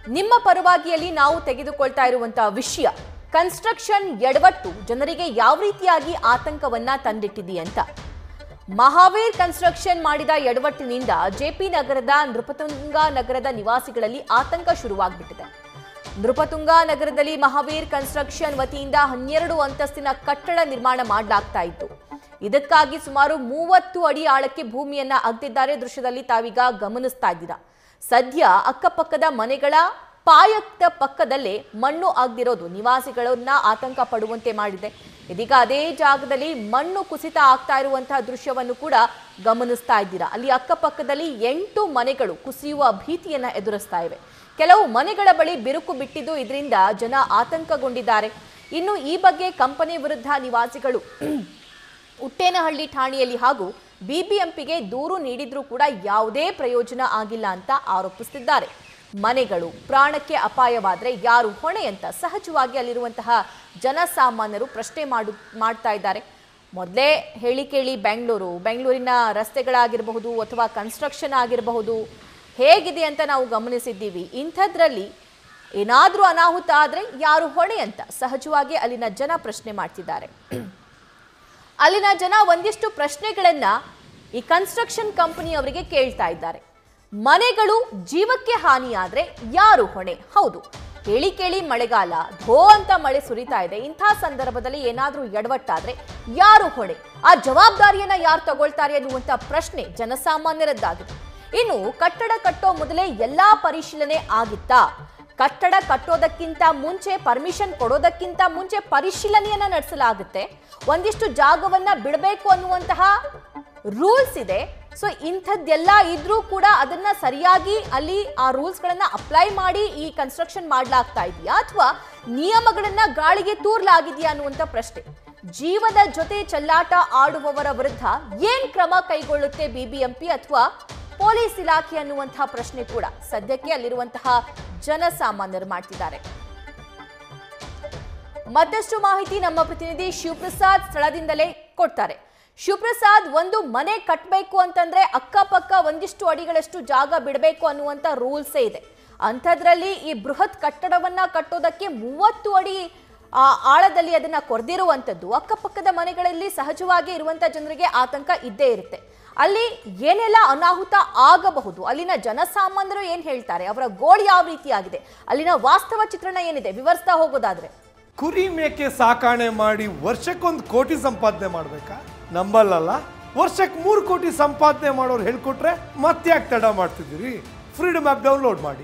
ನಿಮ್ಮ ಪರವಾಗಿಯಲ್ಲಿ ನಾವು ತೆಗೆದುಕೊಳ್ತಾ ಇರುವಂತಹ ವಿಷಯ ಕನ್ಸ್ಟ್ರಕ್ಷನ್ ಎಡವಟ್ಟು ಜನರಿಗೆ ಯಾವ ರೀತಿಯಾಗಿ ಆತಂಕವನ್ನ ತಂದಿಟ್ಟಿದೆಯಂತ ಮಹಾವೀರ್ ಕನ್ಸ್ಟ್ರಕ್ಷನ್ ಮಾಡಿದ ಎಡವಟ್ಟಿನಿಂದ ಜೆಪಿ ನಗರದ ನೃಪತುಂಗ ನಗರದ ನಿವಾಸಿಗಳಲ್ಲಿ ಆತಂಕ ಶುರುವಾಗ್ಬಿಟ್ಟಿದೆ ನೃಪತುಂಗ ನಗರದಲ್ಲಿ ಮಹಾವೀರ್ ಕನ್ಸ್ಟ್ರಕ್ಷನ್ ವತಿಯಿಂದ ಹನ್ನೆರಡು ಅಂತಸ್ತಿನ ಕಟ್ಟಡ ನಿರ್ಮಾಣ ಮಾಡಲಾಗ್ತಾ ಇತ್ತು ಇದಕ್ಕಾಗಿ ಸುಮಾರು ಮೂವತ್ತು ಅಡಿ ಆಳಕ್ಕೆ ಭೂಮಿಯನ್ನ ಅಗ್ದಿದ್ದಾರೆ ದೃಶ್ಯದಲ್ಲಿ ತಾವೀಗ ಗಮನಿಸ್ತಾ ಇದ್ದೀರಾ ಸದ್ಯ ಅಕ್ಕಪಕ್ಕದ ಮನೆಗಳ ಪಾಯದ ಪಕ್ಕದಲ್ಲೇ ಮಣ್ಣು ಆಗದಿರೋದು ನಿವಾಸಿಗಳನ್ನ ಆತಂಕ ಪಡುವಂತೆ ಮಾಡಿದೆ ಇದೀಗ ಅದೇ ಜಾಗದಲ್ಲಿ ಮಣ್ಣು ಕುಸಿತ ಆಗ್ತಾ ಇರುವಂತಹ ದೃಶ್ಯವನ್ನು ಕೂಡ ಗಮನಿಸ್ತಾ ಇದ್ದೀರಾ ಅಲ್ಲಿ ಅಕ್ಕಪಕ್ಕದಲ್ಲಿ ಎಂಟು ಮನೆಗಳು ಕುಸಿಯುವ ಭೀತಿಯನ್ನ ಎದುರಿಸ್ತಾ ಇವೆ ಕೆಲವು ಮನೆಗಳ ಬಳಿ ಬಿರುಕು ಬಿಟ್ಟಿದ್ದು ಇದರಿಂದ ಜನ ಆತಂಕಗೊಂಡಿದ್ದಾರೆ ಇನ್ನು ಈ ಬಗ್ಗೆ ಕಂಪನಿ ವಿರುದ್ಧ ನಿವಾಸಿಗಳು ಉಟ್ಟೇನಹಳ್ಳಿ ಠಾಣೆಯಲ್ಲಿ ಹಾಗೂ ಬಿಬಿಎಂಪಿಗೆ ದೂರು ನೀಡಿದ್ರೂ ಕೂಡ ಯಾವುದೇ ಪ್ರಯೋಜನ ಆಗಿಲ್ಲ ಅಂತ ಆರೋಪಿಸುತ್ತಿದ್ದಾರೆ ಮನೆಗಳು ಪ್ರಾಣಕ್ಕೆ ಅಪಾಯವಾದ್ರೆ ಯಾರು ಹೊಣೆ ಅಂತ ಸಹಜವಾಗಿ ಅಲ್ಲಿರುವಂತಹ ಜನಸಾಮಾನ್ಯರು ಪ್ರಶ್ನೆ ಮಾಡು ಮಾಡ್ತಾ ಇದ್ದಾರೆ ಮೊದಲೇ ಹೇಳಿ ಕೇಳಿ ಬೆಂಗಳೂರು ಬೆಂಗಳೂರಿನ ರಸ್ತೆಗಳಾಗಿರಬಹುದು ಅಥವಾ ಕನ್ಸ್ಟ್ರಕ್ಷನ್ ಆಗಿರಬಹುದು ಹೇಗಿದೆ ಅಂತ ನಾವು ಗಮನಿಸಿದ್ದೀವಿ ಇಂಥದ್ರಲ್ಲಿ ಏನಾದರೂ ಅನಾಹುತ ಆದರೆ ಯಾರು ಹೊಣೆ ಅಂತ ಸಹಜವಾಗಿ ಅಲ್ಲಿನ ಜನ ಪ್ರಶ್ನೆ ಮಾಡ್ತಿದ್ದಾರೆ ಅಲ್ಲಿನ ಜನ ಒಂದಿಷ್ಟು ಪ್ರಶ್ನೆಗಳನ್ನ ಈ ಕನ್ಸ್ಟ್ರಕ್ಷನ್ ಕಂಪನಿಯವರಿಗೆ ಕೇಳ್ತಾ ಇದ್ದಾರೆ ಮನೆಗಳು ಜೀವಕ್ಕೆ ಹಾನಿಯಾದ್ರೆ ಯಾರು ಹೊಣೆ ಹೌದು ಕೇಳಿ ಕೇಳಿ ಮಳೆಗಾಲ ಧೋ ಅಂತ ಮಳೆ ಸುರಿತಾ ಇದೆ ಇಂಥ ಸಂದರ್ಭದಲ್ಲಿ ಏನಾದ್ರೂ ಎಡವಟ್ಟಾದ್ರೆ ಯಾರು ಹೊಣೆ ಆ ಜವಾಬ್ದಾರಿಯನ್ನ ಯಾರು ತಗೊಳ್ತಾರೆ ಅನ್ನುವಂಥ ಪ್ರಶ್ನೆ ಜನಸಾಮಾನ್ಯರದ್ದಾಗಿದೆ ಇನ್ನು ಕಟ್ಟಡ ಕಟ್ಟೋ ಮೊದಲೇ ಎಲ್ಲಾ ಪರಿಶೀಲನೆ ಆಗಿತ್ತಾ ಕಟ್ಟಡ ಕಟ್ಟೋದಕ್ಕಿಂತ ಮುಂಚೆ ಪರ್ಮಿಷನ್ ಕೊಡೋದಕ್ಕಿಂತ ಮುಂಚೆ ಪರಿಶೀಲನೆಯನ್ನ ನಡೆಸಲಾಗುತ್ತೆ ಒಂದಿಷ್ಟು ಜಾಗವನ್ನ ಬಿಡಬೇಕು ಅನ್ನುವಂತಹ ರೂಲ್ಸ್ ಇದೆ ಸೊ ಇಂಥದ್ದೆಲ್ಲ ಇದ್ರೂ ಕೂಡ ಅದನ್ನ ಸರಿಯಾಗಿ ಅಲ್ಲಿ ಆ ರೂಲ್ಸ್ಗಳನ್ನ ಅಪ್ಲೈ ಮಾಡಿ ಈ ಕನ್ಸ್ಟ್ರಕ್ಷನ್ ಮಾಡ್ಲಾಗ್ತಾ ಇದೆಯಾ ಅಥವಾ ನಿಯಮಗಳನ್ನ ಗಾಳಿಗೆ ತೂರ್ಲಾಗಿದೆಯಾ ಅನ್ನುವಂಥ ಪ್ರಶ್ನೆ ಜೀವದ ಜೊತೆ ಚೆಲ್ಲಾಟ ಆಡುವವರ ವಿರುದ್ಧ ಏನ್ ಕ್ರಮ ಕೈಗೊಳ್ಳುತ್ತೆ ಬಿಬಿಎಂಪಿ ಅಥವಾ ಪೊಲೀಸ್ ಇಲಾಖೆ ಅನ್ನುವಂತಹ ಪ್ರಶ್ನೆ ಕೂಡ ಸದ್ಯಕ್ಕೆ ಅಲ್ಲಿರುವಂತಹ ಜನಸಾಮಾನ್ಯರು ಮಾಡ್ತಿದ್ದಾರೆ ಮತ್ತಷ್ಟು ಮಾಹಿತಿ ನಮ್ಮ ಪ್ರತಿನಿಧಿ ಶಿವಪ್ರಸಾದ್ ಸ್ಥಳದಿಂದಲೇ ಕೊಡ್ತಾರೆ ಶಿವಪ್ರಸಾದ್ ಒಂದು ಮನೆ ಕಟ್ಟಬೇಕು ಅಂತಂದ್ರೆ ಅಕ್ಕಪಕ್ಕ ಒಂದಿಷ್ಟು ಅಡಿಗಳಷ್ಟು ಜಾಗ ಬಿಡಬೇಕು ಅನ್ನುವಂತ ರೂಲ್ಸೇ ಇದೆ ಅಂಥದ್ರಲ್ಲಿ ಈ ಬೃಹತ್ ಕಟ್ಟಡವನ್ನ ಕಟ್ಟೋದಕ್ಕೆ ಮೂವತ್ತು ಅಡಿ ಆ, ಆಳದಲ್ಲಿ ಅದನ್ನ ಕೊರೆದಿರುವಂಥದ್ದು ಅಕ್ಕಪಕ್ಕದ ಮನೆಗಳಲ್ಲಿ ಸಹಜವಾಗಿ ಇರುವಂತ ಜನರಿಗೆ ಆತಂಕ ಇದ್ದೇ ಇರುತ್ತೆ ಅಲ್ಲಿ ಏನೆಲ್ಲ ಅನಾಹುತ ಆಗಬಹುದು ಅಲ್ಲಿನ ಜನಸಾಮಾನ್ಯರು ಏನ್ ಹೇಳ್ತಾರೆ ಅವರ ಗೋಳು ಯಾವ ರೀತಿಯಾಗಿದೆ ಅಲ್ಲಿನ ವಾಸ್ತವ ಚಿತ್ರಣ ಏನಿದೆ ವಿವರಿಸ್ತಾ ಹೋಗೋದಾದ್ರೆ ಕುರಿ ಮೇಕೆ ಸಾಕಾಣೆ ಮಾಡಿ ವರ್ಷಕ್ಕೊಂದು ಕೋಟಿ ಸಂಪಾದನೆ ಮಾಡ್ಬೇಕಾ ನಂಬಲ್ಲಲ್ಲ ವರ್ಷಕ್ಕೆ ಮೂರು ಕೋಟಿ ಸಂಪಾದನೆ ಮಾಡೋರು ಹೇಳ್ಕೊಟ್ರೆ ಮತ್ತ್ಯಾಕೆ ತಡ ಮಾಡ್ತಿದ್ದೀರಿ ಫ್ರೀಡಮ್ ಆ್ಯಪ್ ಡೌನ್ಲೋಡ್ ಮಾಡಿ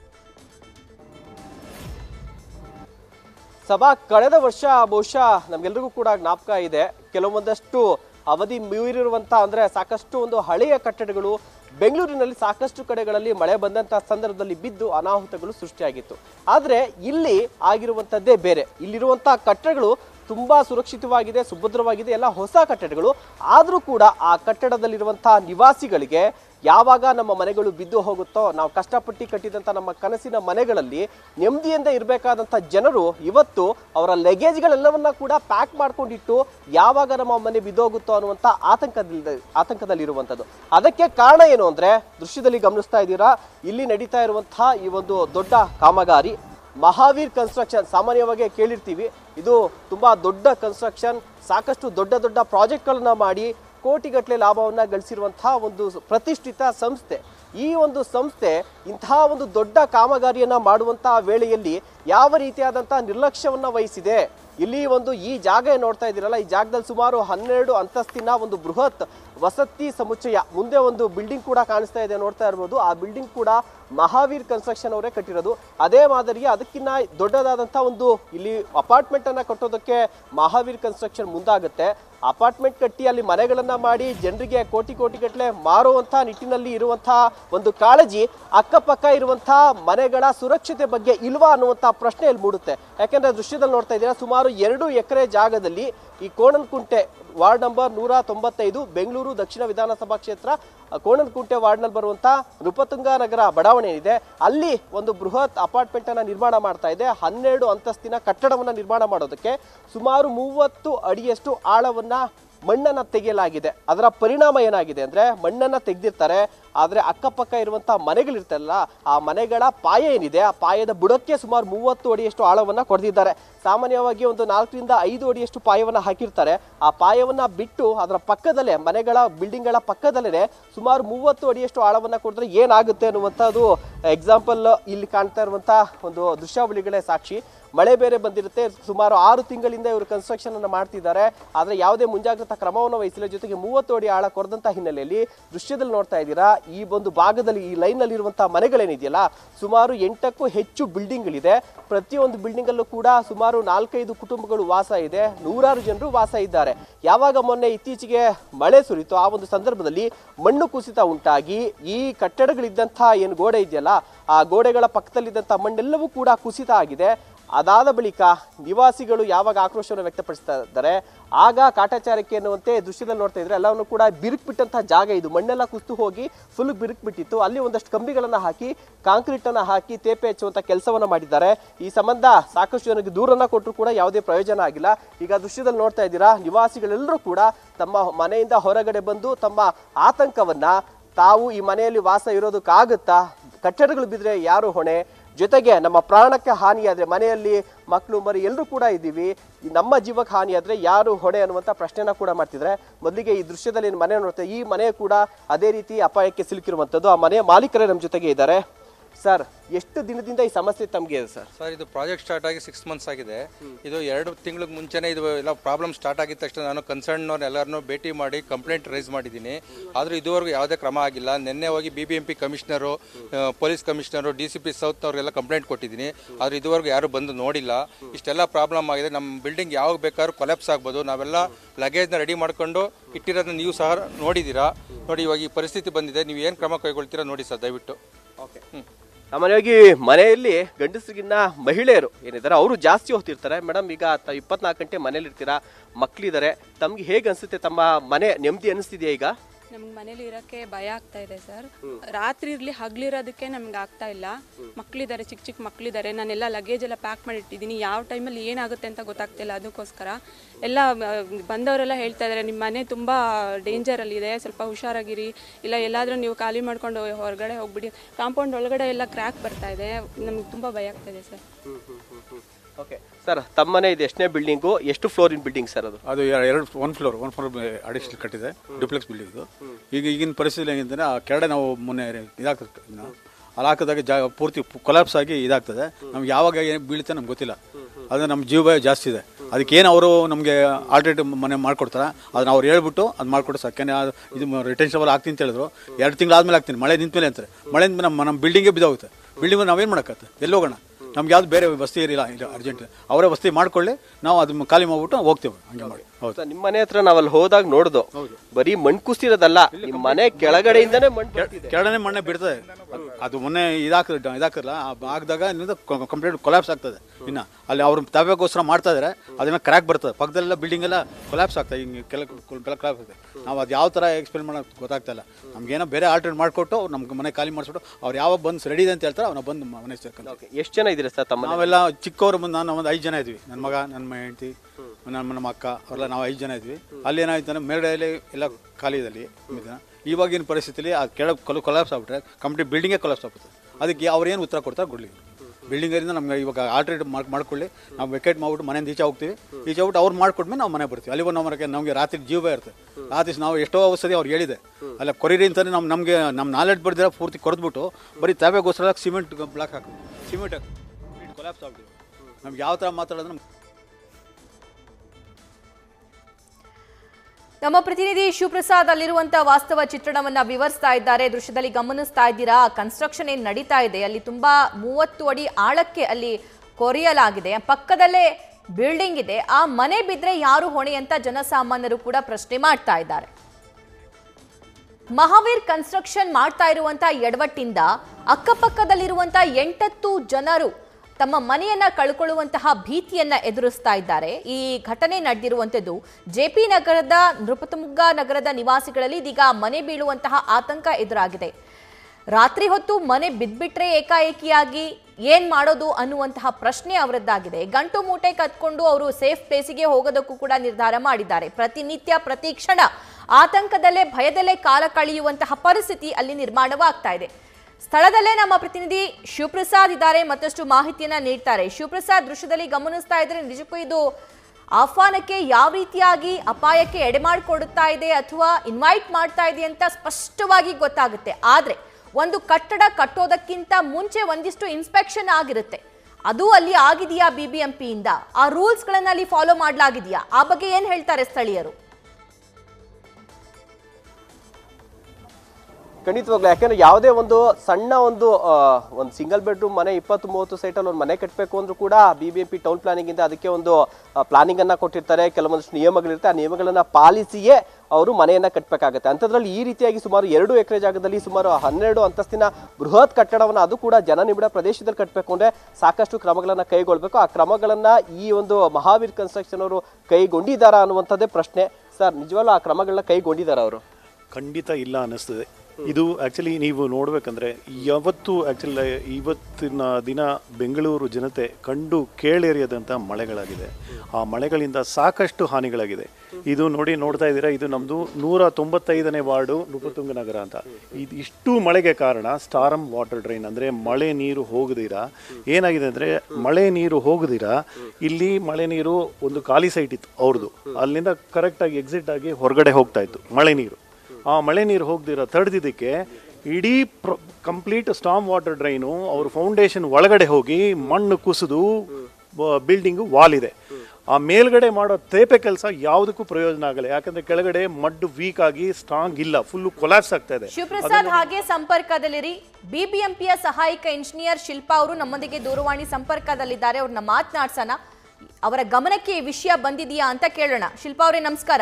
ಸಭಾ ಕಳೆದ ವರ್ಷ ಬಹುಶಃ ನಮ್ಗೆಲ್ರಿಗೂ ಕೂಡ ಜ್ಞಾಪಕ ಇದೆ ಕೆಲವೊಂದಷ್ಟು ಅವಧಿ ಮೀರಿರುವಂತ ಅಂದ್ರೆ ಸಾಕಷ್ಟು ಒಂದು ಹಳೆಯ ಕಟ್ಟಡಗಳು ಬೆಂಗಳೂರಿನಲ್ಲಿ ಸಾಕಷ್ಟು ಕಡೆಗಳಲ್ಲಿ ಮಳೆ ಬಂದಂತಹ ಸಂದರ್ಭದಲ್ಲಿ ಬಿದ್ದು ಅನಾಹುತಗಳು ಸೃಷ್ಟಿಯಾಗಿತ್ತು ಆದ್ರೆ ಇಲ್ಲಿ ಆಗಿರುವಂತದ್ದೇ ಬೇರೆ ಇಲ್ಲಿರುವಂತಹ ಕಟ್ಟಡಗಳು ತುಂಬಾ ಸುರಕ್ಷಿತವಾಗಿದೆ ಸುಭದ್ರವಾಗಿದೆ ಎಲ್ಲ ಹೊಸ ಕಟ್ಟಡಗಳು ಆದ್ರೂ ಕೂಡ ಆ ಕಟ್ಟಡದಲ್ಲಿರುವಂತಹ ನಿವಾಸಿಗಳಿಗೆ ಯಾವಾಗ ನಮ್ಮ ಮನೆಗಳು ಬಿದ್ದು ಹೋಗುತ್ತೋ ನಾವು ಕಷ್ಟಪಟ್ಟು ಕಟ್ಟಿದಂಥ ನಮ್ಮ ಕನಸಿನ ಮನೆಗಳಲ್ಲಿ ನೆಮ್ಮದಿಯಿಂದ ಇರಬೇಕಾದಂಥ ಜನರು ಇವತ್ತು ಅವರ ಲಗೇಜ್ಗಳೆಲ್ಲವನ್ನ ಕೂಡ ಪ್ಯಾಕ್ ಮಾಡ್ಕೊಂಡಿಟ್ಟು ಯಾವಾಗ ನಮ್ಮ ಮನೆ ಬಿದ್ದೋಗುತ್ತೋ ಅನ್ನುವಂಥ ಆತಂಕದಲ್ಲಿ ಆತಂಕದಲ್ಲಿರುವಂಥದ್ದು ಅದಕ್ಕೆ ಕಾರಣ ಏನು ಅಂದ್ರೆ ದೃಶ್ಯದಲ್ಲಿ ಗಮನಿಸ್ತಾ ಇದ್ದೀರಾ ಇಲ್ಲಿ ನಡೀತಾ ಇರುವಂತಹ ಈ ಒಂದು ದೊಡ್ಡ ಕಾಮಗಾರಿ ಮಹಾವೀರ್ ಕನ್ಸ್ಟ್ರಕ್ಷನ್ ಸಾಮಾನ್ಯವಾಗಿ ಕೇಳಿರ್ತೀವಿ ಇದು ತುಂಬಾ ದೊಡ್ಡ ಕನ್ಸ್ಟ್ರಕ್ಷನ್ ಸಾಕಷ್ಟು ದೊಡ್ಡ ದೊಡ್ಡ ಪ್ರಾಜೆಕ್ಟ್ಗಳನ್ನ ಮಾಡಿ ಕೋಟಿಗಟ್ಟಲೆ ಲಾಭವನ್ನ ಗಳಿಸಿರುವಂತಹ ಒಂದು ಪ್ರತಿಷ್ಠಿತ ಸಂಸ್ಥೆ ಈ ಒಂದು ಸಂಸ್ಥೆ ಇಂತಹ ಒಂದು ದೊಡ್ಡ ಕಾಮಗಾರಿಯನ್ನ ಮಾಡುವಂತಹ ವೇಳೆಯಲ್ಲಿ ಯಾವ ರೀತಿಯಾದಂತಹ ನಿರ್ಲಕ್ಷ್ಯವನ್ನ ವಹಿಸಿದೆ ಇಲ್ಲಿ ಒಂದು ಈ ಜಾಗ ಏನ್ ನೋಡ್ತಾ ಇದ್ದೀರಲ್ಲ ಈ ಜಾಗದಲ್ಲಿ ಸುಮಾರು ಹನ್ನೆರಡು ಅಂತಸ್ತಿನ ಒಂದು ಬೃಹತ್ ವಸತಿ ಸಮುಚ್ಚಯ ಮುಂದೆ ಒಂದು ಬಿಲ್ಡಿಂಗ್ ಕೂಡ ಕಾಣಿಸ್ತಾ ಇದೆ ನೋಡ್ತಾ ಇರ್ಬೋದು ಆ ಬಿಲ್ಡಿಂಗ್ ಕೂಡ ಮಹಾವೀರ್ ಕನ್ಸ್ಟ್ರಕ್ಷನ್ ಅವರೇ ಕಟ್ಟಿರೋದು ಅದೇ ಮಾದರಿಯ ಅದಕ್ಕಿಂತ ದೊಡ್ಡದಾದಂತಹ ಒಂದು ಇಲ್ಲಿ ಅಪಾರ್ಟ್ಮೆಂಟ್ ಅನ್ನ ಕಟ್ಟೋದಕ್ಕೆ ಮಹಾವೀರ್ ಕನ್ಸ್ಟ್ರಕ್ಷನ್ ಮುಂದಾಗುತ್ತೆ ಅಪಾರ್ಟ್ಮೆಂಟ್ ಕಟ್ಟಿ ಅಲ್ಲಿ ಮನೆಗಳನ್ನ ಮಾಡಿ ಜನರಿಗೆ ಕೋಟಿ ಕೋಟಿ ಗಟ್ಟಲೆ ಮಾರುವಂತಹ ನಿಟ್ಟಿನಲ್ಲಿ ಇರುವಂತಹ ಒಂದು ಕಾಳಜಿ ಅಕ್ಕಪಕ್ಕ ಇರುವಂತಹ ಮನೆಗಳ ಸುರಕ್ಷತೆ ಬಗ್ಗೆ ಇಲ್ವಾ ಅನ್ನುವಂತಹ ಪ್ರಶ್ನೆ ಇಲ್ಲಿ ಮೂಡುತ್ತೆ ಯಾಕೆಂದ್ರೆ ದೃಶ್ಯದಲ್ಲಿ ನೋಡ್ತಾ ಇದ್ದೀರಾ ಸುಮಾರು ಎರಡು ಎಕರೆ ಜಾಗದಲ್ಲಿ ಈ ಕೋಣನಕುಂಟೆ ವಾರ್ಡ್ ನಂಬರ್ ನೂರ ತೊಂಬತ್ತೈದು ಬೆಂಗಳೂರು ದಕ್ಷಿಣ ವಿಧಾನಸಭಾ ಕ್ಷೇತ್ರ ಆ, ಕೋಣನಕುಂಟೆ ವಾರ್ಡ್ನಲ್ಲಿ ಬರುವಂತ ನೃಪತುಂಗ ನಗರ ಬಡಾವಣೆ ಏನಿದೆ ಅಲ್ಲಿ ಒಂದು ಬೃಹತ್ ಅಪಾರ್ಟ್ಮೆಂಟ್ ಅನ್ನ ನಿರ್ಮಾಣ ಮಾಡ್ತಾ ಇದೆ ಹನ್ನೆರಡು ಅಂತಸ್ತಿನ ಕಟ್ಟಡವನ್ನ ನಿರ್ಮಾಣ ಮಾಡೋದಕ್ಕೆ ಸುಮಾರು ಮೂವತ್ತು ಅಡಿಯಷ್ಟು ಆಳವನ್ನ ಮಣ್ಣನ್ನ ತೆಗೆಯಲಾಗಿದೆ ಅದರ ಪರಿಣಾಮ ಏನಾಗಿದೆ ಅಂದ್ರೆ ಮಣ್ಣನ್ನ ತೆಗೆದಿರ್ತಾರೆ ಆದ್ರೆ ಅಕ್ಕಪಕ್ಕ ಇರುವಂತ ಮನೆಗಳಿರ್ತಲ್ಲ ಆ ಮನೆಗಳ ಪಾಯ ಏನಿದೆ ಆ ಪಾಯದ ಬುಡಕ್ಕೆ ಸುಮಾರು ಮೂವತ್ತು ಅಡಿಯಷ್ಟು ಆಳವನ್ನ ಕೊರೆದಿದ್ದಾರೆ ಸಾಮಾನ್ಯವಾಗಿ ಒಂದು ನಾಲ್ಕರಿಂದ ಐದು ಅಡಿಯಷ್ಟು ಪಾಯವನ್ನ ಹಾಕಿರ್ತಾರೆ ಆ ಪಾಯವನ್ನ ಬಿಟ್ಟು ಅದರ ಪಕ್ಕದಲ್ಲೇ ಮನೆಗಳ ಬಿಲ್ಡಿಂಗ್ಗಳ ಪಕ್ಕದಲ್ಲೇ ಸುಮಾರು ಮೂವತ್ತು ಅಡಿಯಷ್ಟು ಆಳವನ್ನ ಕೊಡಿದ್ರೆ ಏನಾಗುತ್ತೆ ಅನ್ನುವಂಥದ್ದು ಎಕ್ಸಾಂಪಲ್ ಇಲ್ಲಿ ಕಾಣ್ತಾ ಇರುವಂತ ಒಂದು ದೃಶ್ಯಾವಳಿಗಳೇ ಸಾಕ್ಷಿ ಮಳೆ ಬೇರೆ ಬಂದಿರುತ್ತೆ ಸುಮಾರು ಆರು ತಿಂಗಳಿಂದ ಇವರು ಕನ್ಸ್ಟ್ರಕ್ಷನ್ ಅನ್ನ ಮಾಡ್ತಿದ್ದಾರೆ ಆದ್ರೆ ಯಾವುದೇ ಮುಂಜಾಗ್ರತಾ ಕ್ರಮವನ್ನು ವಹಿಸಿಲ್ಲ ಜೊತೆಗೆ ಮೂವತ್ತು ಅಡಿ ಆಳ ಕೊರೆದಂತ ಹಿನ್ನೆಲೆಯಲ್ಲಿ ದೃಶ್ಯದಲ್ಲಿ ನೋಡ್ತಾ ಇದ್ದೀರಾ ಈ ಒಂದು ಭಾಗದಲ್ಲಿ ಈ ಲೈನ್ ಅಲ್ಲಿ ಇರುವಂತಹ ಮನೆಗಳೇನಿದೆಯಲ್ಲ ಸುಮಾರು ಎಂಟಕ್ಕೂ ಹೆಚ್ಚು ಬಿಲ್ಡಿಂಗ್ಗಳಿದೆ ಪ್ರತಿಯೊಂದು ಬಿಲ್ಡಿಂಗ್ ಅಲ್ಲೂ ಕೂಡ ಸುಮಾರು ನಾಲ್ಕೈದು ಕುಟುಂಬಗಳು ವಾಸ ಇದೆ ನೂರಾರು ಜನರು ವಾಸ ಇದ್ದಾರೆ ಯಾವಾಗ ಮೊನ್ನೆ ಇತ್ತೀಚೆಗೆ ಮಳೆ ಸುರಿತು ಆ ಒಂದು ಸಂದರ್ಭದಲ್ಲಿ ಮಣ್ಣು ಕುಸಿತ ಉಂಟಾಗಿ ಈ ಕಟ್ಟಡಗಳಿದ್ದಂತಹ ಏನು ಗೋಡೆ ಇದೆಯಲ್ಲ ಆ ಗೋಡೆಗಳ ಪಕ್ಕದಲ್ಲಿದ್ದಂಥ ಮಣ್ಣೆಲ್ಲವೂ ಕೂಡ ಕುಸಿತ ಆಗಿದೆ ಅದಾದ ಬಳಿಕ ನಿವಾಸಿಗಳು ಯಾವಾಗ ಆಕ್ರೋಶವನ್ನು ವ್ಯಕ್ತಪಡಿಸ್ತಾ ಇದ್ದಾರೆ ಆಗ ಕಾಟಾಚಾರಕ್ಕೆ ಅನ್ನುವಂತೆ ದೃಶ್ಯದಲ್ಲಿ ನೋಡ್ತಾ ಇದ್ರೆ ಎಲ್ಲವನ್ನು ಕೂಡ ಬಿರುಕು ಬಿಟ್ಟಂತಹ ಜಾಗ ಇದು ಮಣ್ಣೆಲ್ಲ ಕುಸ್ತು ಹೋಗಿ ಫುಲ್ ಬಿರುಕು ಬಿಟ್ಟಿತ್ತು ಅಲ್ಲಿ ಒಂದಷ್ಟು ಕಂಬಿಗಳನ್ನ ಹಾಕಿ ಕಾಂಕ್ರೀಟ್ ಅನ್ನ ಹಾಕಿ ತೇಪೆ ಹಚ್ಚುವಂತ ಕೆಲಸವನ್ನ ಮಾಡಿದ್ದಾರೆ ಈ ಸಂಬಂಧ ಸಾಕಷ್ಟು ಜನಕ್ಕೆ ದೂರನ್ನ ಕೊಟ್ಟರು ಕೂಡ ಯಾವುದೇ ಪ್ರಯೋಜನ ಆಗಿಲ್ಲ ಈಗ ದೃಶ್ಯದಲ್ಲಿ ನೋಡ್ತಾ ಇದ್ದೀರಾ ನಿವಾಸಿಗಳೆಲ್ಲರೂ ಕೂಡ ತಮ್ಮ ಮನೆಯಿಂದ ಹೊರಗಡೆ ಬಂದು ತಮ್ಮ ಆತಂಕವನ್ನ ತಾವು ಈ ಮನೆಯಲ್ಲಿ ವಾಸ ಇರೋದಕ್ಕಾಗುತ್ತಾ ಕಟ್ಟಡಗಳು ಬಿದ್ದರೆ ಯಾರು ಹೊಣೆ ಜೊತೆಗೆ ನಮ್ಮ ಪ್ರಾಣಕ್ಕೆ ಹಾನಿಯಾದ್ರೆ ಮನೆಯಲ್ಲಿ ಮಕ್ಕಳು ಮರಿ ಎಲ್ಲರೂ ಕೂಡ ಇದ್ದೀವಿ ಈ ನಮ್ಮ ಜೀವಕ್ಕೆ ಹಾನಿಯಾದ್ರೆ ಯಾರು ಹೊಣೆ ಅನ್ನುವಂಥ ಪ್ರಶ್ನೆನ ಕೂಡ ಮಾಡ್ತಿದ್ರೆ ಮೊದಲಿಗೆ ಈ ದೃಶ್ಯದಲ್ಲಿ ಏನು ಮನೆ ನೋಡ್ತೇವೆ ಈ ಮನೆ ಕೂಡ ಅದೇ ರೀತಿ ಅಪಾಯಕ್ಕೆ ಸಿಲುಕಿರುವಂಥದ್ದು ಆ ಮನೆಯ ಮಾಲೀಕರೇ ನಮ್ಮ ಜೊತೆಗೆ ಇದ್ದಾರೆ ಸರ್ ಎಷ್ಟು ದಿನದಿಂದ ಈ ಸಮಸ್ಯೆ ತಮಗೆ ಇದೆ ಸರ್ ಸರ್ ಇದು ಪ್ರಾಜೆಕ್ಟ್ ಸ್ಟಾರ್ಟ್ ಆಗಿ ಸಿಕ್ಸ್ ಮಂತ್ಸ್ ಆಗಿದೆ ಇದು ಎರಡು ತಿಂಗಳಿಗೆ ಮುಂಚೆನೇ ಇದು ಎಲ್ಲ ಪ್ರಾಬ್ಲಮ್ ಸ್ಟಾರ್ಟ್ ಆಗಿದ ತಕ್ಷಣ ನಾನು ಕನ್ಸರ್ನ್ ಎಲ್ಲರನ್ನೂ ಭೇಟಿ ಮಾಡಿ ಕಂಪ್ಲೇಂಟ್ ರೈಸ್ ಮಾಡಿದ್ದೀನಿ ಆದರೂ ಇದುವರೆಗೂ ಯಾವುದೇ ಕ್ರಮ ಆಗಿಲ್ಲ ನಿನ್ನೆ ಹೋಗಿ B B M P commissioner police commissioner D C P south ಅವರೆಲ್ಲ ಕಂಪ್ಲೇಂಟ್ ಕೊಟ್ಟಿದ್ದೀನಿ ಆದರೆ ಇದುವರೆಗೂ ಯಾರು ಬಂದು ನೋಡಿಲ್ಲ ಇಷ್ಟೆಲ್ಲ ಪ್ರಾಬ್ಲಮ್ ಆಗಿದೆ ನಮ್ಮ ಬಿಲ್ಡಿಂಗ್ ಯಾವಾಗ ಬೇಕಾದ್ರೂ ಕೊಲೆಪ್ಸ್ ಆಗ್ಬೋದು ನಾವೆಲ್ಲ ಲಗೇಜ್ನ ರೆಡಿ ಮಾಡ್ಕೊಂಡು ಇಟ್ಟಿರೋದನ್ನ ನೀವು ಸಹ ನೋಡಿದ್ದೀರಾ ನೋಡಿ ಇವಾಗ ಈ ಪರಿಸ್ಥಿತಿ ಬಂದಿದೆ ನೀವು ಏನು ಕ್ರಮ ಕೈಗೊಳ್ತೀರಾ ನೋಡಿ ಸರ್ ದಯವಿಟ್ಟು ಓಕೆ ಸಾಮಾನ್ಯವಾಗಿ ಮನೆಯಲ್ಲಿ ಗಂಡಸರಿಗಿನ್ನ ಮಹಿಳೆಯರು ಏನಿದ್ದಾರೆ ಅವರು ಜಾಸ್ತಿ ಹೋಗ್ತಿರ್ತಾರೆ ಮೇಡಮ್ ಈಗ ತ- ಇಪ್ಪತ್ನಾಲ್ಕು ಗಂಟೆ ಮನೇಲಿ ಇರ್ತೀರಾ ಮಕ್ಳಿದ್ದಾರೆ ತಮ್ಗೆ ಹೇಗೆ ಅನಿಸುತ್ತೆ ತಮ್ಮ ಮನೆ ನೆಮ್ಮದಿ ಅನಿಸ್ತಿದೆಯಾ ಈಗ ನಮ್ಗೆ ಮನೇಲಿ ಇರೋಕ್ಕೆ ಭಯ ಆಗ್ತಾ ಇದೆ ಸರ್ ರಾತ್ರಿ ಇರ್ಲಿ ಹಗ್ಲಿರೋದಕ್ಕೆ ನಮ್ಗೆ ಆಗ್ತಾ ಇಲ್ಲ ಮಕ್ಳಿದ್ದಾರೆ ಚಿಕ್ಕ ಚಿಕ್ಕ ಮಕ್ಳಿದ್ದಾರೆ ನಾನೆಲ್ಲ ಲಗೇಜ್ ಎಲ್ಲ ಪ್ಯಾಕ್ ಮಾಡಿ ಇಟ್ಟಿದ್ದೀನಿ ಯಾವ ಟೈಮಲ್ಲಿ ಏನಾಗುತ್ತೆ ಅಂತ ಗೊತ್ತಾಗ್ತಿಲ್ಲ ಅದಕ್ಕೋಸ್ಕರ ಎಲ್ಲ ಆ, ಬಂದವರೆಲ್ಲ ಹೇಳ್ತಾ ಇದ್ದಾರೆ ನಿಮ್ಮ ಮನೆ ತುಂಬ ಡೇಂಜರಲ್ಲಿದೆ ಸ್ವಲ್ಪ ಹುಷಾರಾಗಿರಿ ಇಲ್ಲ ಎಲ್ಲಾದರೂ ನೀವು ಖಾಲಿ ಮಾಡ್ಕೊಂಡು ಹೊರಗಡೆ ಹೋಗ್ಬಿಡಿ ಕಾಂಪೌಂಡ್ ಒಳಗಡೆ ಎಲ್ಲ ಕ್ರ್ಯಾಕ್ ಬರ್ತಾ ಇದೆ ನಮ್ಗೆ ತುಂಬ ಭಯ ಆಗ್ತಾ ಇದೆ ಸರ್ ಓಕೆ ಸರ್ ತಮ್ಮ ಮನೆ ಇದೆ ಎಷ್ಟನೇ ಬಿಲ್ಡಿಂಗು ಎಷ್ಟು ಫ್ಲೋರಿನ ಬಿಲ್ಡಿಂಗ್ ಸರ್ ಅದು ಅದು ಎ- ಎರಡು one floor one floor additional ಕಟ್ಟಿದೆ ಡುಪ್ಲೆಕ್ಸ್ ಬಿಲ್ಡಿಂಗ್ ಈಗ ಈಗಿನ ಪರಿಸ್ಥಿತಿ ಹೆಂಗಂದ್ರೆ ಆ ಕೆಳಗಡೆ ನಾವು ಮೊನ್ನೆ ಇದಾಗ್ತದೆ ಇನ್ನು ಅಲ್ಲಿ ಹಾಕಿದಾಗ ಜಾ ಪೂರ್ತಿ ಕೊಲಾಪ್ಸ್ ಆಗಿ ಇದಾಗ್ತದೆ ನಮ್ಗೆ ಯಾವಾಗ ಏನು ಬೀಳುತ್ತೆ ನಮ್ಗೆ ಗೊತ್ತಿಲ್ಲ ಅದು ನಮ್ಮ ಜೀವ ಭಯ ಜಾಸ್ತಿ ಇದೆ ಅದಕ್ಕೇನು ಅವರು ನಮಗೆ ಆಲ್ಟರ್ನೇಟಿವ್ ಮನೆ ಮಾಡ್ಕೊಡ್ತಾರೆ ಅದನ್ನ ಅವ್ರು ಹೇಳ್ಬಿಟ್ಟು ಅದು ಮಾಡ್ಕೊಟ್ಟು ಸಕ್ಕನೆ ಇದು ರಿಟೆನ್ಷನ್ ಆಗ್ತೀನಿ ಅಂತ ಹೇಳಿದ್ರು ಎರಡು ತಿಂಗಳು ಆದ್ಮೇಲೆ ಆಗ್ತೀನಿ ಮಳೆ ನಿಂತ ಅಂತಾರೆ ಮಳೆ ನಮ್ಮ ನಮ್ಮ ಬಿಲ್ಡಿಂಗೇ ಬಿದ್ದೋಗುತ್ತೆ ಬಿಲ್ಡಿಂಗ್ ನಾವೇನು ಮಾಡೋಕ್ಕತ್ತೆ ಎಲ್ಲಿ ಹೋಗೋಣ ನಮ್ಗೆ ಯಾವ್ದು ಬೇರೆ ವಸ್ತಿ ಇರಲಿಲ್ಲ ಇಲ್ಲ ಅರ್ಜೆಂಟ್ ಅವರೇ ವಸ್ತಿ ಮಾಡ್ಕೊಳ್ಳಿ ನಾವು ಅದನ್ನ ಖಾಲಿ ಮಾಡ್ಬಿಟ್ಟು ಹೋಗ್ತೇವೆ ಹಂಗೆ ಮಾಡಿ ಹೌದು ಸರ್, ನಿಮ್ಮ ಮನೆ ಹತ್ರ ನಾವು ಅಲ್ಲಿ ಹೋದಾಗ ನೋಡ್ದು ಬರೀ ಮಣ್ಣು ಕುಸಿರೋದಲ್ಲ ನಿಮ್ಮ ಮನೆ ಕೆಳಗಡೆಯಿಂದನೇ ಮಣ್ಣು ಬರ್ತಿದೆ ಕೆಳಗಡೆ ಮಣ್ಣೆ ಬಿಡ್ತದೆ ಅದು- ಅದು ಮೊನ್ನೆ ಇದಾಕ ಇದಾಕಲ್ಲ ಹಾಕಿದಾಗ ಕಂಪ್ಲೀಟ್ ಕೊಲಾಪ್ಸ್ ಆಗ್ತದೆ ಇನ್ನ ಅಲ್ಲಿ ಅವ್ರು ತಾವ್ಯಕ್ಕೋಸ್ಕರ ಮಾಡ್ತಾ ಇದಾರೆ ಅದನ್ನ ಕ್ರ್ಯಾಕ್ ಬರ್ತದೆ ಪಕ್ಕದಲ್ಲೆಲ್ಲ ಬಿಲ್ಡಿಂಗ್ ಎಲ್ಲ ಕೊಲಾಪ್ಸ್ ಆಗ್ತದೆ ಹಿಂಗೆ ಕೆಲ ಕ್ಲಾಪ್ ಆಗ್ತದೆ ನಾವು ಅದು ಯಾವ ಥರ ಎಕ್ಸ್ಪ್ಲೇನ್ ಮಾಡೋಕೆ ಗೊತ್ತಾಗ್ತಾ ಇಲ್ಲ ನಮ್ಗೇನೋ ಬೇರೆ ಆಲ್ಟರ್ನೇಟ್ ಮಾಡಿಕೊಟ್ಟು ನಮ್ಗೆ ಮನೆ ಖಾಲಿ ಮಾಡಿಸ್ಬಿಟ್ಟು ಅವ್ರು ಯಾವಾಗ ಬಂದು ರೆಡಿ ಇದೆ ಅಂತ ಹೇಳ್ತಾರೆ ಅವ್ನ ಬಂದು ಮನೆ ಸೇರ್ಕೊಂಡು ಓಕೆ ಎಷ್ಟು ಜನ ಇದ್ದೀರಾ ಸರ್ ತಮ್ಮ ಮನೆ ನಾವೆಲ್ಲ ಚಿಕ್ಕವರು ಮುಂದೆ ನಾನು ಒಂದು ಐದು ಜನ ಇದ್ವಿ ನನ್ನ ಮಗ ನನ್ನ ಹೆಂಡತಿ ನನ್ನ ನಮ್ಮ ಅಕ್ಕ ಅವರೆಲ್ಲ ನಾವು ಐದು ಜನ ಇದ್ವಿ ಅಲ್ಲಿ ಏನಾಯ್ತು ಅಂದ್ರೆ ಮೇಲ್ಗಡೆಯಲ್ಲಿ ಎಲ್ಲ ಖಾಲಿದಲ್ಲಿ ಇವಾಗಿನ ಪರಿಸ್ಥಿತಿಲಿ ಆ ಕೆಳಗೆ ಕೊಲ ಕೊಲಾಪ್ಸ್ ಆಗ್ಬಿಟ್ರೆ ಕಂಪ್ಲೀಟ್ ಬಿಲ್ಡಿಂಗೇ ಕೊಲಾಪ್ಸ್ ಆಗ್ಬಿಡುತ್ತೆ ಅದಕ್ಕೆ ಅವ್ರು ಏನು ಉತ್ತರ ಕೊಡ್ತಾರೆ ಕೊಡಲಿ ಬಿಲ್ಡಿಂಗರಿಂದ ನಮ್ಗೆ ಇವಾಗ ಆಲ್ಟ್ರೇಟ್ ಮಾರ್ಕ್ ಮಾಡ್ಕೊಳ್ಳಿ ನಾವು ವೆಕೇಟ್ ಮಾಡ್ಬಿಟ್ಟು ಮನೆಯಿಂದ ಈಚೆ ಹೋಗ್ತೀವಿ ಈಚೆ ಹೋಗ್ಬಿಟ್ಟು ಅವ್ರು ಮಾಡ್ಕೊಟ್ಮೇಲೆ ನಾವು ಮನೆ ಬರ್ತೀವಿ ಅಲ್ಲಿ ಬಂದು ನಾವು ಮನೆಗೆ ನಮಗೆ ರಾತ್ರಿ ಜೀವ ಇರುತ್ತೆ ರಾತ್ರಿ ನಾವು ಎಷ್ಟೋ ಔಷಧಿ ಅವ್ರು ಹೇಳಿದೆ ಅಲ್ಲ ಕೊರಿರಿ ಅಂತಾನೆ ನಮ್ಮ ನಮಗೆ ನಮ್ಮ ನಾಲೆಡ್ಜ್ ಬರ್ದಿರ ಪೂರ್ತಿ ಕೊರೆದ್ಬಿಟ್ಟು ಬರೀ ತಾವೇಗೋಸ್ಕರ ಸಿಮೆಂಟ್ ಬ್ಲಾಕ್ ಹಾಕೋದು ಸಿಮೆಂಟ್ ಹಾಕಿ ಕೊಲಾಪ್ಸ್ ಆಗ್ಬಿಟ್ಟು ನಮ್ಗೆ ಯಾವ ಥರ ಮಾತಾಡೋದು ನಮ್ಗೆ ನಮ್ಮ ಪ್ರತಿನಿಧಿ ಶಿವಪ್ರಸಾದ್ ಅಲ್ಲಿರುವಂತಹ ವಾಸ್ತವ ಚಿತ್ರಣವನ್ನ ವಿವರಿಸ್ತಾ ಇದ್ದಾರೆ ದೃಶ್ಯದಲ್ಲಿ ಗಮನಿಸ್ತಾ ಇದ್ದೀರಾ ಕನ್ಸ್ಟ್ರಕ್ಷನ್ ಏನ್ ನಡೀತಾ ಇದೆ ಅಲ್ಲಿ ತುಂಬಾ ಮೂವತ್ತು ಅಡಿ ಆಳಕ್ಕೆ ಅಲ್ಲಿ ಕೊರೆಯಲಾಗಿದೆ ಪಕ್ಕದಲ್ಲೇ ಬಿಲ್ಡಿಂಗ್ ಇದೆ ಆ ಮನೆ ಬಿದ್ರೆ ಯಾರು ಹೊಣೆ ಅಂತ ಜನಸಾಮಾನ್ಯರು ಕೂಡ ಪ್ರಶ್ನೆ ಮಾಡ್ತಾ ಇದ್ದಾರೆ ಮಹಾವೀರ್ ಕನ್ಸ್ಟ್ರಕ್ಷನ್ ಮಾಡ್ತಾ ಇರುವಂತ ಎಡವಟ್ಟಿಂದ ಅಕ್ಕಪಕ್ಕದಲ್ಲಿರುವಂತ ಎಂಟತ್ತು ಜನರು ತಮ್ಮ ಮನೆಯನ್ನ ಕಳ್ಕೊಳ್ಳುವಂತಹ ಭೀತಿಯನ್ನ ಎದುರಿಸ್ತಾ ಇದ್ದಾರೆ ಈ ಘಟನೆ ನಡೆದಿರುವಂತದ್ದು ಜೆಪಿ ನಗರದ ನೃಪತುಂಗ ನಗರದ ನಿವಾಸಿಗಳಲ್ಲಿ ಇದೀಗ ಮನೆ ಬೀಳುವಂತಹ ಆತಂಕ ಎದುರಾಗಿದೆ ರಾತ್ರಿ ಹೊತ್ತು ಮನೆ ಬಿದ್ಬಿಟ್ರೆ ಏಕಾಏಕಿಯಾಗಿ ಏನ್ ಮಾಡೋದು ಅನ್ನುವಂತಹ ಪ್ರಶ್ನೆ ಅವರದ್ದಾಗಿದೆ ಗಂಟು ಮೂಟೆ ಕತ್ಕೊಂಡು ಅವರು ಸೇಫ್ ಪ್ಲೇಸಿಗೆ ಹೋಗೋದಕ್ಕೂ ಕೂಡ ನಿರ್ಧಾರ ಮಾಡಿದ್ದಾರೆ ಪ್ರತಿನಿತ್ಯ ಪ್ರತಿ ಕ್ಷಣ ಆತಂಕದಲ್ಲೇ ಭಯದಲ್ಲೇ ಕಾಲ ಕಳೆಯುವಂತಹ ಪರಿಸ್ಥಿತಿ ಅಲ್ಲಿ ನಿರ್ಮಾಣವಾಗ್ತಾ ಇದೆ ಸ್ಥಳದಲ್ಲೇ ನಮ್ಮ ಪ್ರತಿನಿಧಿ ಶಿವಪ್ರಸಾದ್ ಇದ್ದಾರೆ ಮತ್ತಷ್ಟು ಮಾಹಿತಿಯನ್ನ ನೀಡ್ತಾರೆ ಶಿವಪ್ರಸಾದ್ ದೃಶ್ಯದಲ್ಲಿ ಗಮನಿಸ್ತಾ ಇದ್ರೆ ನಿಜಕ್ಕೂ ಇದು ಆಹ್ವಾನಕ್ಕೆ ಯಾವ ರೀತಿಯಾಗಿ ಅಪಾಯಕ್ಕೆ ಎಡೆ ಮಾಡಿಕೊಡುತ್ತಾ ಇದೆ ಅಥವಾ ಇನ್ವೈಟ್ ಮಾಡ್ತಾ ಇದೆ ಅಂತ ಸ್ಪಷ್ಟವಾಗಿ ಗೊತ್ತಾಗುತ್ತೆ ಆದ್ರೆ ಒಂದು ಕಟ್ಟಡ ಕಟ್ಟೋದಕ್ಕಿಂತ ಮುಂಚೆ ಒಂದಿಷ್ಟು ಇನ್ಸ್ಪೆಕ್ಷನ್ ಆಗಿರುತ್ತೆ ಅದು ಅಲ್ಲಿ ಆಗಿದೆಯಾ ಬಿಬಿಎಂಪಿಯಿಂದ ಆ ರೂಲ್ಸ್ಗಳನ್ನ ಅಲ್ಲಿ ಫಾಲೋ ಮಾಡಲಾಗಿದೆಯಾ ಆ ಬಗ್ಗೆ ಏನ್ ಹೇಳ್ತಾರೆ ಸ್ಥಳೀಯರು ಖಂಡಿತವಾಗ್ಲೂ ಯಾಕಂದ್ರೆ ಯಾವುದೇ ಒಂದು ಸಣ್ಣ ಒಂದು ಆ, ಒಂದು ಸಿಂಗಲ್ ಬೆಡ್ರೂಮ್ ಮನೆ ಇಪ್ಪತ್ತು ಮೂವತ್ತು ಸೈಟಲ್ಲಿ ಒಂದು ಮನೆ ಕಟ್ಟಬೇಕು ಅಂದ್ರೂ ಕೂಡ B B M P town planning ಇಂದ ಅದಕ್ಕೆ ಒಂದು ಪ್ಲಾನಿಂಗ್ ಅನ್ನ ಕೊಟ್ಟಿರ್ತಾರೆ ಕೆಲವೊಂದಿಷ್ಟು ನಿಯಮಗಳಿರುತ್ತೆ ಆ ನಿಯಮಗಳನ್ನ ಪಾಲಿಸಿಯೇ ಅವರು ಮನೆಯನ್ನ ಕಟ್ಟಬೇಕಾಗುತ್ತೆ ಅಂಥದ್ರಲ್ಲಿ ಈ ರೀತಿಯಾಗಿ ಸುಮಾರು ಎರಡು ಎಕರೆ ಜಾಗದಲ್ಲಿ ಸುಮಾರು ಹನ್ನೆರಡು ಅಂತಸ್ತಿನ ಬೃಹತ್ ಕಟ್ಟಡವನ್ನು ಅದು ಕೂಡ ಜನನಿಬಿಡ ಪ್ರದೇಶದಲ್ಲಿ ಕಟ್ಟಬೇಕು ಅಂದ್ರೆ ಸಾಕಷ್ಟು ಕ್ರಮಗಳನ್ನ ಕೈಗೊಳ್ಬೇಕು ಆ ಕ್ರಮಗಳನ್ನ ಈ ಒಂದು ಮಹಾವೀರ್ ಕನ್ಸ್ಟ್ರಕ್ಷನ್ ಅವರು ಕೈಗೊಂಡಿದ್ದಾರಾ ಅನ್ನುವಂಥದ್ದೇ ಪ್ರಶ್ನೆ ಸರ್ ನಿಜವಲ್ಲೂ ಆ ಕ್ರಮಗಳನ್ನ ಕೈಗೊಂಡಿದ್ದಾರಾ ಅವರು ಖಂಡಿತ ಇಲ್ಲ ಅನ್ನಿಸ್ತದೆ ಇದು ಆ್ಯಕ್ಚುಲಿ ನೀವು ನೋಡಬೇಕಂದ್ರೆ ಯಾವತ್ತು ಆ್ಯಕ್ಚುಲಿ ಇವತ್ತಿನ ದಿನ ಬೆಂಗಳೂರು ಜನತೆ ಕಂಡು ಕೇಳೇರಿಯದಂಥ ಮಳೆಗಳಾಗಿದೆ ಆ ಮಳೆಗಳಿಂದ ಸಾಕಷ್ಟು ಹಾನಿಗಳಾಗಿದೆ ಇದು ನೋಡಿ ನೋಡ್ತಾ ಇದ್ದೀರಾ ಇದು ನಮ್ಮದು ನೂರ ತೊಂಬತ್ತೈದನೇ ವಾರ್ಡು ನೃಪತುಂಗ ನಗರ ಅಂತ ಇದು ಇಷ್ಟು ಮಳೆಗೆ ಕಾರಣ ಸ್ಟಾರಮ್ ವಾಟರ್ ಡ್ರೈನ್ ಅಂದರೆ ಮಳೆ ನೀರು ಹೋಗದಿರ ಏನಾಗಿದೆ ಅಂದರೆ ಮಳೆ ನೀರು ಹೋಗದಿರ ಇಲ್ಲಿ ಮಳೆ ನೀರು ಒಂದು ಖಾಲಿ ಸೈಟ್ ಇತ್ತು ಅವ್ರದ್ದು ಅಲ್ಲಿಂದ ಕರೆಕ್ಟಾಗಿ ಎಕ್ಸಿಟ್ ಆಗಿ ಹೊರಗಡೆ ಹೋಗ್ತಾ ಇತ್ತು ಮಳೆ ನೀರು ಆ ಮಳೆ ನೀರು ಹೋಗ್ದಿರ ತಡೆದಿದ್ದಕ್ಕೆ ಇಡೀ ಕಂಪ್ಲೀಟ್ ಸ್ಟಾಮ್ ವಾಟರ್ ಡ್ರೈನು ಅವ್ರ ಫೌಂಡೇಶನ್ ಒಳಗಡೆ ಹೋಗಿ ಮಣ್ಣು ಕುಸಿದು ಬಿಲ್ಡಿಂಗು ವಾಲ್ ಇದೆ ಆ ಮೇಲ್ಗಡೆ ಮಾಡೋ ತೇಪೆ ಕೆಲಸ ಯಾವುದಕ್ಕೂ ಪ್ರಯೋಜನ ಆಗಲ್ಲ ಯಾಕಂದ್ರೆ ಕೆಳಗಡೆ ಮಡ್ಡು ವೀಕ್ ಆಗಿ ಸ್ಟ್ರಾಂಗ್ ಇಲ್ಲ ಫುಲ್ ಕೊಲಾಪ್ಸ್ ಆಗ್ತಾ ಇದೆ ಶಿವಪ್ರಸಾದ್ ಹಾಗೆ ಸಂಪರ್ಕದಲ್ಲಿರಿ ಬಿಬಿಎಂಪಿಯ ಸಹಾಯಕ ಇಂಜಿನಿಯರ್ ಶಿಲ್ಪಾ ಅವರು ನಮ್ಮೊಂದಿಗೆ ದೂರವಾಣಿ ಸಂಪರ್ಕದಲ್ಲಿದ್ದಾರೆ ಅವ್ರನ್ನ ಮಾತನಾಡ್ಸೋಣ ಅವರ ಗಮನಕ್ಕೆ ಈ ವಿಷಯ ಬಂದಿದೆಯಾ ಅಂತ ಕೇಳೋಣ ಶಿಲ್ಪಾ ಅವರೇ ನಮಸ್ಕಾರ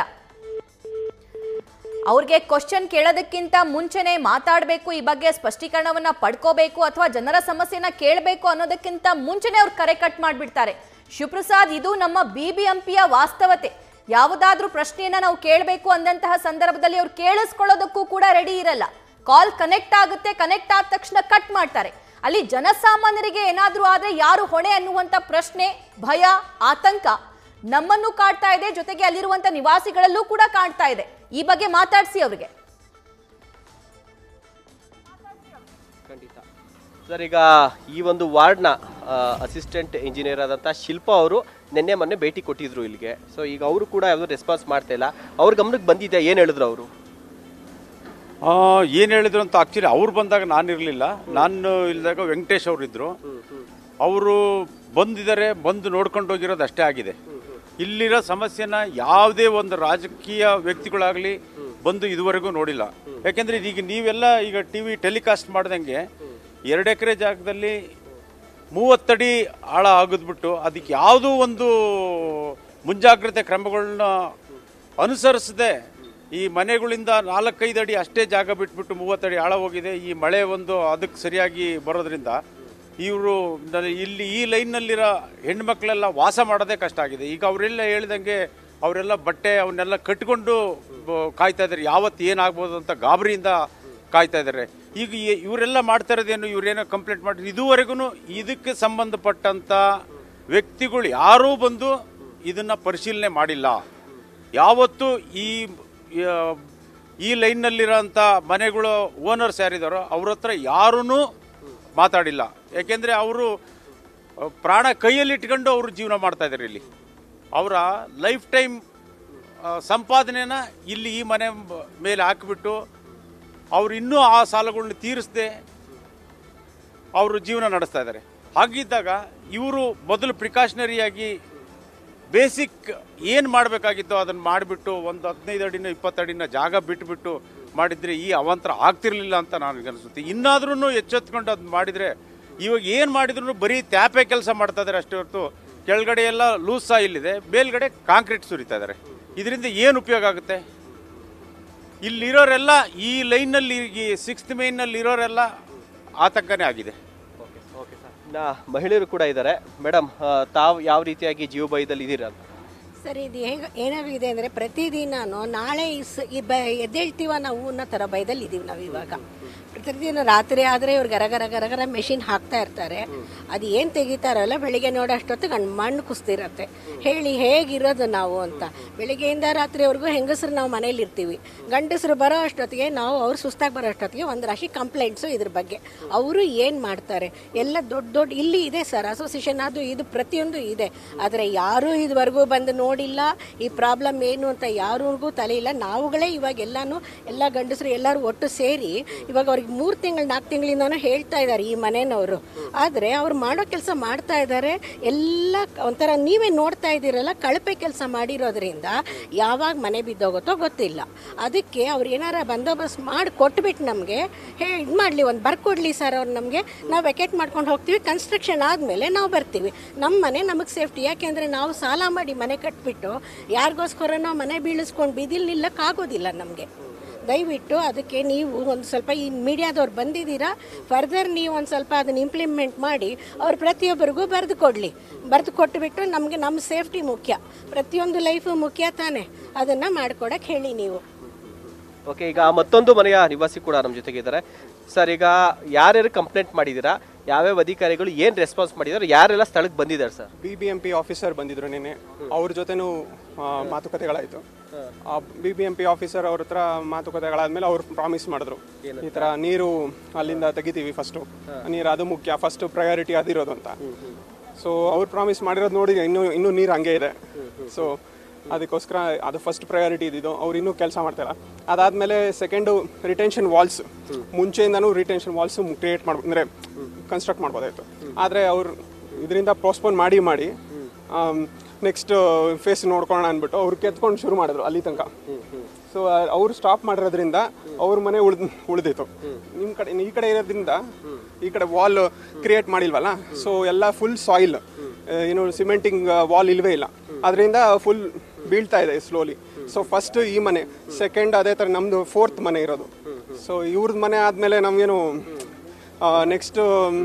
ಅವ್ರಿಗೆ ಕ್ವಶನ್ ಕೇಳೋದಕ್ಕಿಂತ ಮುಂಚೆನೆ ಮಾತಾಡಬೇಕು ಈ ಬಗ್ಗೆ ಸ್ಪಷ್ಟೀಕರಣವನ್ನ ಪಡ್ಕೋಬೇಕು ಅಥವಾ ಜನರ ಸಮಸ್ಯೆನ ಕೇಳಬೇಕು ಅನ್ನೋದಕ್ಕಿಂತ ಮುಂಚೆನೆ ಅವ್ರು ಕರೆ ಕಟ್ ಮಾಡಿಬಿಡ್ತಾರೆ ಶಿವಪ್ರಸಾದ್ ಇದು ನಮ್ಮ ಬಿಬಿಎಂಪಿಯ ವಾಸ್ತವತೆ ಯಾವುದಾದ್ರೂ ಪ್ರಶ್ನೆಯನ್ನ ನಾವು ಕೇಳಬೇಕು ಅಂದಂತಹ ಸಂದರ್ಭದಲ್ಲಿ ಅವ್ರು ಕೇಳಿಸ್ಕೊಳ್ಳೋದಕ್ಕೂ ಕೂಡ ರೆಡಿ ಇರಲ್ಲ ಕಾಲ್ ಕನೆಕ್ಟ್ ಆಗುತ್ತೆ ಕನೆಕ್ಟ್ ಆದ ತಕ್ಷಣ ಕಟ್ ಮಾಡ್ತಾರೆ ಅಲ್ಲಿ ಜನಸಾಮಾನ್ಯರಿಗೆ ಏನಾದ್ರೂ ಆದ್ರೆ ಯಾರು ಹೊಣೆ ಅನ್ನುವಂತ ಪ್ರಶ್ನೆ ಭಯ ಆತಂಕ ನಮ್ಮನ್ನು ಕಾಡ್ತಾ ಇದೆ ಜೊತೆಗೆ ಅಲ್ಲಿರುವಂತ ನಿವಾಸಿಗಳಲ್ಲೂ ಕೂಡ ಕಾಡ್ತಾ ಇದೆ ಈ ಬಗ್ಗೆ ಮಾತಾಡಿಸಿ ಅವ್ರಿಗೆ ಖಂಡಿತ ಸರ್ ಈಗ ಈ ಒಂದು ವಾರ್ಡ್ನ ಅಸಿಸ್ಟೆಂಟ್ ಇಂಜಿನಿಯರ್ ಆದಂಥ ಶಿಲ್ಪಾ ಅವರು ನಿನ್ನೆ ಮೊನ್ನೆ ಭೇಟಿ ಕೊಟ್ಟಿದ್ರು ಇಲ್ಲಿಗೆ ಸೊ ಈಗ ಅವರು ಕೂಡ ಯಾವುದೂ ರೆಸ್ಪಾನ್ಸ್ ಮಾಡ್ತಾ ಇಲ್ಲ ಅವ್ರ ಗಮನಕ್ಕೆ ಬಂದಿದೆ ಏನು ಹೇಳಿದ್ರು ಅವರು ಏನು ಹೇಳಿದ್ರು ಅಂತ ಆಕ್ಚುಲಿ ಅವ್ರು ಬಂದಾಗ ನಾನು ಇರಲಿಲ್ಲ ನಾನು ಇಲ್ದಾಗ ವೆಂಕಟೇಶ್ ಅವರು ಇದ್ರು ಅವರು ಬಂದಿದ್ದಾರೆ ಬಂದು ನೋಡ್ಕೊಂಡು ಹೋಗಿರೋದು ಅಷ್ಟೇ ಆಗಿದೆ ಇಲ್ಲಿರೋ ಸಮಸ್ಯೆನ ಯಾವುದೇ ಒಂದು ರಾಜಕೀಯ ವ್ಯಕ್ತಿಗಳಾಗಲಿ ಬಂದು ಇದುವರೆಗೂ ನೋಡಿಲ್ಲ ಯಾಕೆಂದ್ರೆ ಈಗ ನೀವೆಲ್ಲ ಈಗ ಟಿ ವಿ ಟೆಲಿಕಾಸ್ಟ್ ಮಾಡ್ದಂಗೆ ಎರಡು ಎಕರೆ ಜಾಗದಲ್ಲಿ ಮೂವತ್ತಡಿ ಆಳ ಆಗದ್ಬಿಟ್ಟು ಅದಕ್ಕೆ ಯಾವುದೋ ಒಂದು ಮುಂಜಾಗ್ರತೆ ಕ್ರಮಗಳನ್ನ ಅನುಸರಿಸದೆ ಈ ಮನೆಗಳಿಂದ ನಾಲ್ಕೈದು ಅಡಿ ಅಷ್ಟೇ ಜಾಗ ಬಿಟ್ಬಿಟ್ಟು ಮೂವತ್ತಡಿ ಆಳ ಹೋಗಿದೆ ಈ ಮಳೆ ಒಂದು ಅದಕ್ಕೆ ಸರಿಯಾಗಿ ಬರೋದ್ರಿಂದ ಇವರು ಇಲ್ಲಿ ಈ ಲೈನ್ನಲ್ಲಿರೋ ಹೆಣ್ಮಕ್ಳೆಲ್ಲ ವಾಸ ಮಾಡೋದೇ ಕಷ್ಟ ಆಗಿದೆ ಈಗ ಅವರೆಲ್ಲ ಹೇಳಿದಂಗೆ ಅವರೆಲ್ಲ ಬಟ್ಟೆ ಅವನ್ನೆಲ್ಲ ಕಟ್ಕೊಂಡು ಬ- ಕಾಯ್ತಾ ಇದ್ದಾರೆ ಯಾವತ್ತು ಏನಾಗ್ಬೋದು ಅಂತ ಗಾಬರಿಯಿಂದ ಕಾಯ್ತಾ ಇದ್ದಾರೆ ಈಗ ಈ- ಇವರೆಲ್ಲ ಮಾಡ್ತಾ ಇರೋದೇನು ಇವರೇನೋ ಕಂಪ್ಲೇಂಟ್ ಮಾಡಿ ಇದುವರೆಗೂ ಇದಕ್ಕೆ ಸಂಬಂಧಪಟ್ಟಂತ ವ್ಯಕ್ತಿಗಳು ಯಾರೂ ಬಂದು ಇದನ್ನ ಪರಿಶೀಲನೆ ಮಾಡಿಲ್ಲ ಯಾವತ್ತು ಈ ಆ, ಈ ಲೈನ್ನಲ್ಲಿರೋಂಥ ಮನೆಗಳು ಓನರ್ಸ್ ಯಾರಿದ್ದಾರೋ ಅವ್ರ ಹತ್ರ ಯಾರೂ ಮಾತಾಡಿಲ್ಲ ಯಾಕೆಂದರೆ ಅವರು ಪ್ರಾಣ ಕೈಯಲ್ಲಿ ಇಟ್ಕೊಂಡು ಅವರು ಜೀವನ ಮಾಡ್ತಾ ಇದ್ದಾರೆ ಇಲ್ಲಿ ಅವರ ಲೈಫ್ ಟೈಮ್ ಸಂಪಾದನೆನ ಇಲ್ಲಿ ಈ ಮನೆ ಬ- ಮೇಲೆ ಹಾಕಿಬಿಟ್ಟು ಅವ್ರು ಇನ್ನೂ ಆ ಸಾಲಗಳನ್ನ ತೀರಿಸದೆ ಅವರು ಜೀವನ ನಡೆಸ್ತಾ ಇದ್ದಾರೆ ಹಾಗಿದ್ದಾಗ ಇವರು ಮೊದಲು ಪ್ರಿಕಾಷನರಿಯಾಗಿ ಬೇಸಿಕ್ ಏನು ಮಾಡಬೇಕಾಗಿತ್ತೋ ಅದನ್ನು ಮಾಡಿಬಿಟ್ಟು ಒಂದು ಹದಿನೈದು ಅಡಿನ ಇಪ್ಪತ್ತು ಅಡಿನ ಜಾಗ ಬಿಟ್ಬಿಟ್ಟು ಮಾಡಿದರೆ ಈ ಅವಾಂತರ ಆಗ್ತಿರ್ಲಿಲ್ಲ ಅಂತ ನನಗೆ ಅನಿಸುತ್ತೆ ಇನ್ನಾದ್ರೂ ಎಚ್ಚೆತ್ಕೊಂಡು ಅದನ್ನ ಮಾಡಿದರೆ ಇವಾಗ ಏನು ಮಾಡಿದ್ರು ಬರೀ ತ್ಯಾಪೆ ಕೆಲಸ ಮಾಡ್ತಾ ಇದ್ದಾರೆ ಅಷ್ಟೇ ಹೊರತು ಕೆಳಗಡೆ ಎಲ್ಲ ಲೂಸ್ ಸಾಯಿಲ್ ಇದೆ ಮೇಲ್ಗಡೆ ಕಾಂಕ್ರೀಟ್ ಸುರಿತಾ ಇದ್ದಾರೆ ಇದರಿಂದ ಏನು ಉಪಯೋಗ ಆಗುತ್ತೆ ಇಲ್ಲಿರೋರೆಲ್ಲ ಈ ಲೈನಲ್ಲಿ ಈ ಸಿಕ್ಸ್ತ್ ಮೇನ್ನಲ್ಲಿ ಇರೋರೆಲ್ಲ ಆತಂಕನೇ ಆಗಿದೆ ಇನ್ನ ಮಹಿಳೆಯರು ಕೂಡ ಇದ್ದಾರೆ ಮೇಡಮ್ ತಾವು ಯಾವ ರೀತಿಯಾಗಿ ಜೀವ ಭಯದಲ್ಲಿ ಇದ್ದೀರಾ ಅಂತ ಸರ್ ಇದು ಹೇಗೆ ಏನಾಗಿದೆ ಅಂದರೆ ಪ್ರತಿದಿನಾನು ನಾಳೆ ಈ ಸ ಈ ಬ ಎದ್ದೇಳ್ತೀವ ನಾವು ಅನ್ನೋ ಥರ ಭಯದಲ್ಲಿ ಇದ್ದೀವಿ ನಾವು ಇವಾಗ ಪ್ರತಿದಿನ ರಾತ್ರಿ ಆದರೆ ಇವ್ರು ಗರ ಗರ ಗರ ಗರ ಮೆಷಿನ್ ಹಾಕ್ತಾ ಇರ್ತಾರೆ ಅದು ಏನು ತೆಗಿತಾರಲ್ಲ ಬೆಳಿಗ್ಗೆ ನೋಡೋ ಅಷ್ಟೊತ್ತಿಗೆ ಗಂಡು ಮಣ್ಣು ಕುಸ್ತಿರತ್ತೆ ಹೇಳಿ ಹೇಗಿರೋದು ನಾವು ಅಂತ ಬೆಳಿಗ್ಗೆಯಿಂದ ರಾತ್ರಿವರೆಗೂ ಹೆಂಗಸರು ನಾವು ಮನೇಲಿ ಇರ್ತೀವಿ ಗಂಡಸರು ಬರೋ ಅಷ್ಟೊತ್ತಿಗೆ ನಾವು ಅವ್ರು ಸುಸ್ತಾಗಿ ಬರೋ ಅಷ್ಟೊತ್ತಿಗೆ ಒಂದು ರಾಶಿ ಕಂಪ್ಲೇಂಟ್ಸು ಇದ್ರ ಬಗ್ಗೆ ಅವರು ಏನು ಮಾಡ್ತಾರೆ ಎಲ್ಲ ದೊಡ್ಡ ದೊಡ್ಡ ಇಲ್ಲಿ ಇದೆ ಸರ್ ಅಸೋಸಿಯೇಷನ್ ಅದು ಇದು ಪ್ರತಿಯೊಂದು ಇದೆ ಆದರೆ ಯಾರೂ ಇದುವರೆಗೂ ಬಂದು ನೋಡಿಲ್ಲ ಈ ಪ್ರಾಬ್ಲಮ್ ಏನು ಅಂತ ಯಾರಿಗೂ ತಲೆ ಇಲ್ಲ ನಾವುಗಳೇ ಇವಾಗ ಎಲ್ಲಾನು ಎಲ್ಲ ಗಂಡಸರು ಎಲ್ಲರೂ ಒಟ್ಟು ಸೇರಿ ಇವಾಗ ಅವ್ರಿಗೆ ಮೂರು ತಿಂಗಳು ನಾಲ್ಕು ತಿಂಗಳಿಂದನೂ ಹೇಳ್ತಾ ಇದ್ದಾರೆ ಈ ಮನೆಯವರು ಆದರೆ ಅವ್ರು ಮಾಡೋ ಕೆಲಸ ಮಾಡ್ತಾ ಇದ್ದಾರೆ ಎಲ್ಲ ಒಂಥರ ನೀವೇ ನೋಡ್ತಾ ಇದ್ದೀರಲ್ಲ ಕಳಪೆ ಕೆಲಸ ಮಾಡಿರೋದ್ರಿಂದ ಯಾವಾಗ ಮನೆ ಬಿದ್ದೋಗುತ್ತೋ ಗೊತ್ತಿಲ್ಲ ಅದಕ್ಕೆ ಅವ್ರು ಏನಾರ ಬಂದೋಬಸ್ತ್ ಮಾಡಿ ಕೊಟ್ಬಿಟ್ಟು ನಮಗೆ ಹೇ ಇದು ಮಾಡಲಿ ಒಂದು ಬರ್ಕೊಡ್ಲಿ ಸರ್ ಅವ್ರು ನಮಗೆ ನಾವು ವೆಕೆಟ್ ಮಾಡ್ಕೊಂಡು ಹೋಗ್ತೀವಿ ಕನ್ಸ್ಟ್ರಕ್ಷನ್ ಆದಮೇಲೆ ನಾವು ಬರ್ತೀವಿ ನಮ್ಮ ಮನೆ ನಮಗೆ ಸೇಫ್ಟಿ ಯಾಕೆಂದರೆ ನಾವು ಸಾಲ ಮಾಡಿ ಮನೆ ಕಟ್ಬಿಟ್ಟು ಯಾರಿಗೋಸ್ಕರ ನಾವು ಮನೆ ಬೀಳಿಸ್ಕೊಂಡು ಬಿದಿಲ್ ನಿಲ್ಲಕ್ಕಾಗೋದಿಲ್ಲ ನಮಗೆ ದಯವಿಟ್ಟು ಅದಕ್ಕೆ ನೀವು ಒಂದು ಸ್ವಲ್ಪ ಈ ಮೀಡಿಯಾದವ್ರು ಬಂದಿದ್ದೀರಾ ಫರ್ದರ್ ನೀವು ಒಂದು ಸ್ವಲ್ಪ ಅದನ್ನು ಇಂಪ್ಲಿಮೆಂಟ್ ಮಾಡಿ ಅವ್ರು ಪ್ರತಿಯೊಬ್ಬರಿಗೂ ಬರೆದು ಕೊಡಲಿ ಬರೆದು ಕೊಟ್ಟುಬಿಟ್ಟು ನಮಗೆ ನಮ್ಮ ಸೇಫ್ಟಿ ಮುಖ್ಯ ಪ್ರತಿಯೊಂದು ಲೈಫು ಮುಖ್ಯ ತಾನೇ ಅದನ್ನು ಮಾಡ್ಕೊಡಕ್ಕೆ ಹೇಳಿ ನೀವು ಓಕೆ ಈಗ ಮತ್ತೊಂದು ಮನೆಯ ನಿವಾಸಿ ಕೂಡ ನಮ್ಮ ಜೊತೆಗೆ ಇದ್ದಾರೆ ಸರ್ ಈಗ ಯಾರ್ಯಾರು ಕಂಪ್ಲೇಂಟ್ ಮಾಡಿದ್ದೀರಾ ಯಾವ್ಯಾವ ಅಧಿಕಾರಿಗಳು ಏನು ರೆಸ್ಪಾನ್ಸ್ ಮಾಡಿದ್ದಾರೆ ಯಾರೆಲ್ಲ ಸ್ಥಳಕ್ಕೆ ಬಂದಿದ್ದಾರೆ sir B B M P officer ಬಂದಿದ್ರು ನಿನ್ನೆ ಅವ್ರ ಜೊತೆನೂ ಆ, ಮಾತುಕತೆಗಳಾಯ್ತು ಆ B B M P officer ಅವ್ರ ಹತ್ರ ಮಾತುಕತೆಗಳಾದ್ಮೇಲೆ ಅವ್ರು ಪ್ರಾಮಿಸ್ ಮಾಡಿದ್ರು ಈ ತರ ನೀರು ಅಲ್ಲಿಂದ ತೆಗಿತೀವಿ ಫಸ್ಟು ನೀರು ಅದು ಮುಖ್ಯ ಫಸ್ಟ್ ಪ್ರಯಾರಿಟಿ ಅದಿರೋದು ಅಂತ ಸೊ ಅವ್ರು ಪ್ರಾಮಿಸ್ ಮಾಡಿರೋದು ನೋಡಿ ಇನ್ನೂ ಇನ್ನೂ ನೀರು ಹಂಗೆ ಇದೆ ಸೊ ಅದಕ್ಕೋಸ್ಕರ ಅದು ಫಸ್ಟ್ ಪ್ರಯಾರಿಟಿ ಇದ್ದಿದ್ದು ಅವ್ರು ಇನ್ನೂ ಕೆಲಸ ಮಾಡ್ತಾಯಿಲ್ಲ ಅದಾದಮೇಲೆ ಸೆಕೆಂಡು ರಿಟೆನ್ಷನ್ ವಾಲ್ಸ್ ಮುಂಚೆಯಿಂದನೂ ರಿಟೆನ್ಷನ್ ವಾಲ್ಸ್ ಕ್ರಿಯೇಟ್ ಮಾಡ್ಬೋದು ಅಂದರೆ ಕನ್ಸ್ಟ್ರಕ್ಟ್ ಮಾಡ್ಬೋದಾಯಿತು ಆದರೆ ಅವ್ರು ಇದರಿಂದ ಪೋಸ್ಟ್ಪೋನ್ ಮಾಡಿ ಮಾಡಿ ನೆಕ್ಸ್ಟ್ ಫೇಸ್ ನೋಡ್ಕೊಳ್ಳೋಣ ಅಂದ್ಬಿಟ್ಟು ಅವ್ರು ಕೆತ್ಕೊಂಡು ಶುರು ಮಾಡಿದ್ರು ಅಲ್ಲಿ ತನಕ ಸೊ ಅವ್ರು ಸ್ಟಾಪ್ ಮಾಡಿರೋದ್ರಿಂದ ಅವ್ರ ಮನೆ ಉಳ್ದ್ ಉಳಿದಿತ್ತು ನಿಮ್ಮ ಕಡೆ ಈ ಕಡೆ ಇರೋದ್ರಿಂದ ಈ ಕಡೆ ವಾಲ್ ಕ್ರಿಯೇಟ್ ಮಾಡಿಲ್ವಲ್ಲ ಸೊ ಎಲ್ಲ ಫುಲ್ ಸಾಯಿಲ್ ಏನು ಸಿಮೆಂಟಿಂಗ್ ವಾಲ್ ಇಲ್ವೇ ಇಲ್ಲ ಅದರಿಂದ ಫುಲ್ ಬೀಳ್ತಾ ಇದೆ ಸ್ಲೋಲಿ ಸೊ ಫಸ್ಟ್ ಈ ಮನೆ ಸೆಕೆಂಡ್ ಅದೇ ಥರ ನಮ್ಮದು ಫೋರ್ತ್ ಮನೆ ಇರೋದು ಸೊ ಇವ್ರದ್ದು ಮನೆ ಆದಮೇಲೆ ನಮಗೇನು ನೆಕ್ಸ್ಟ್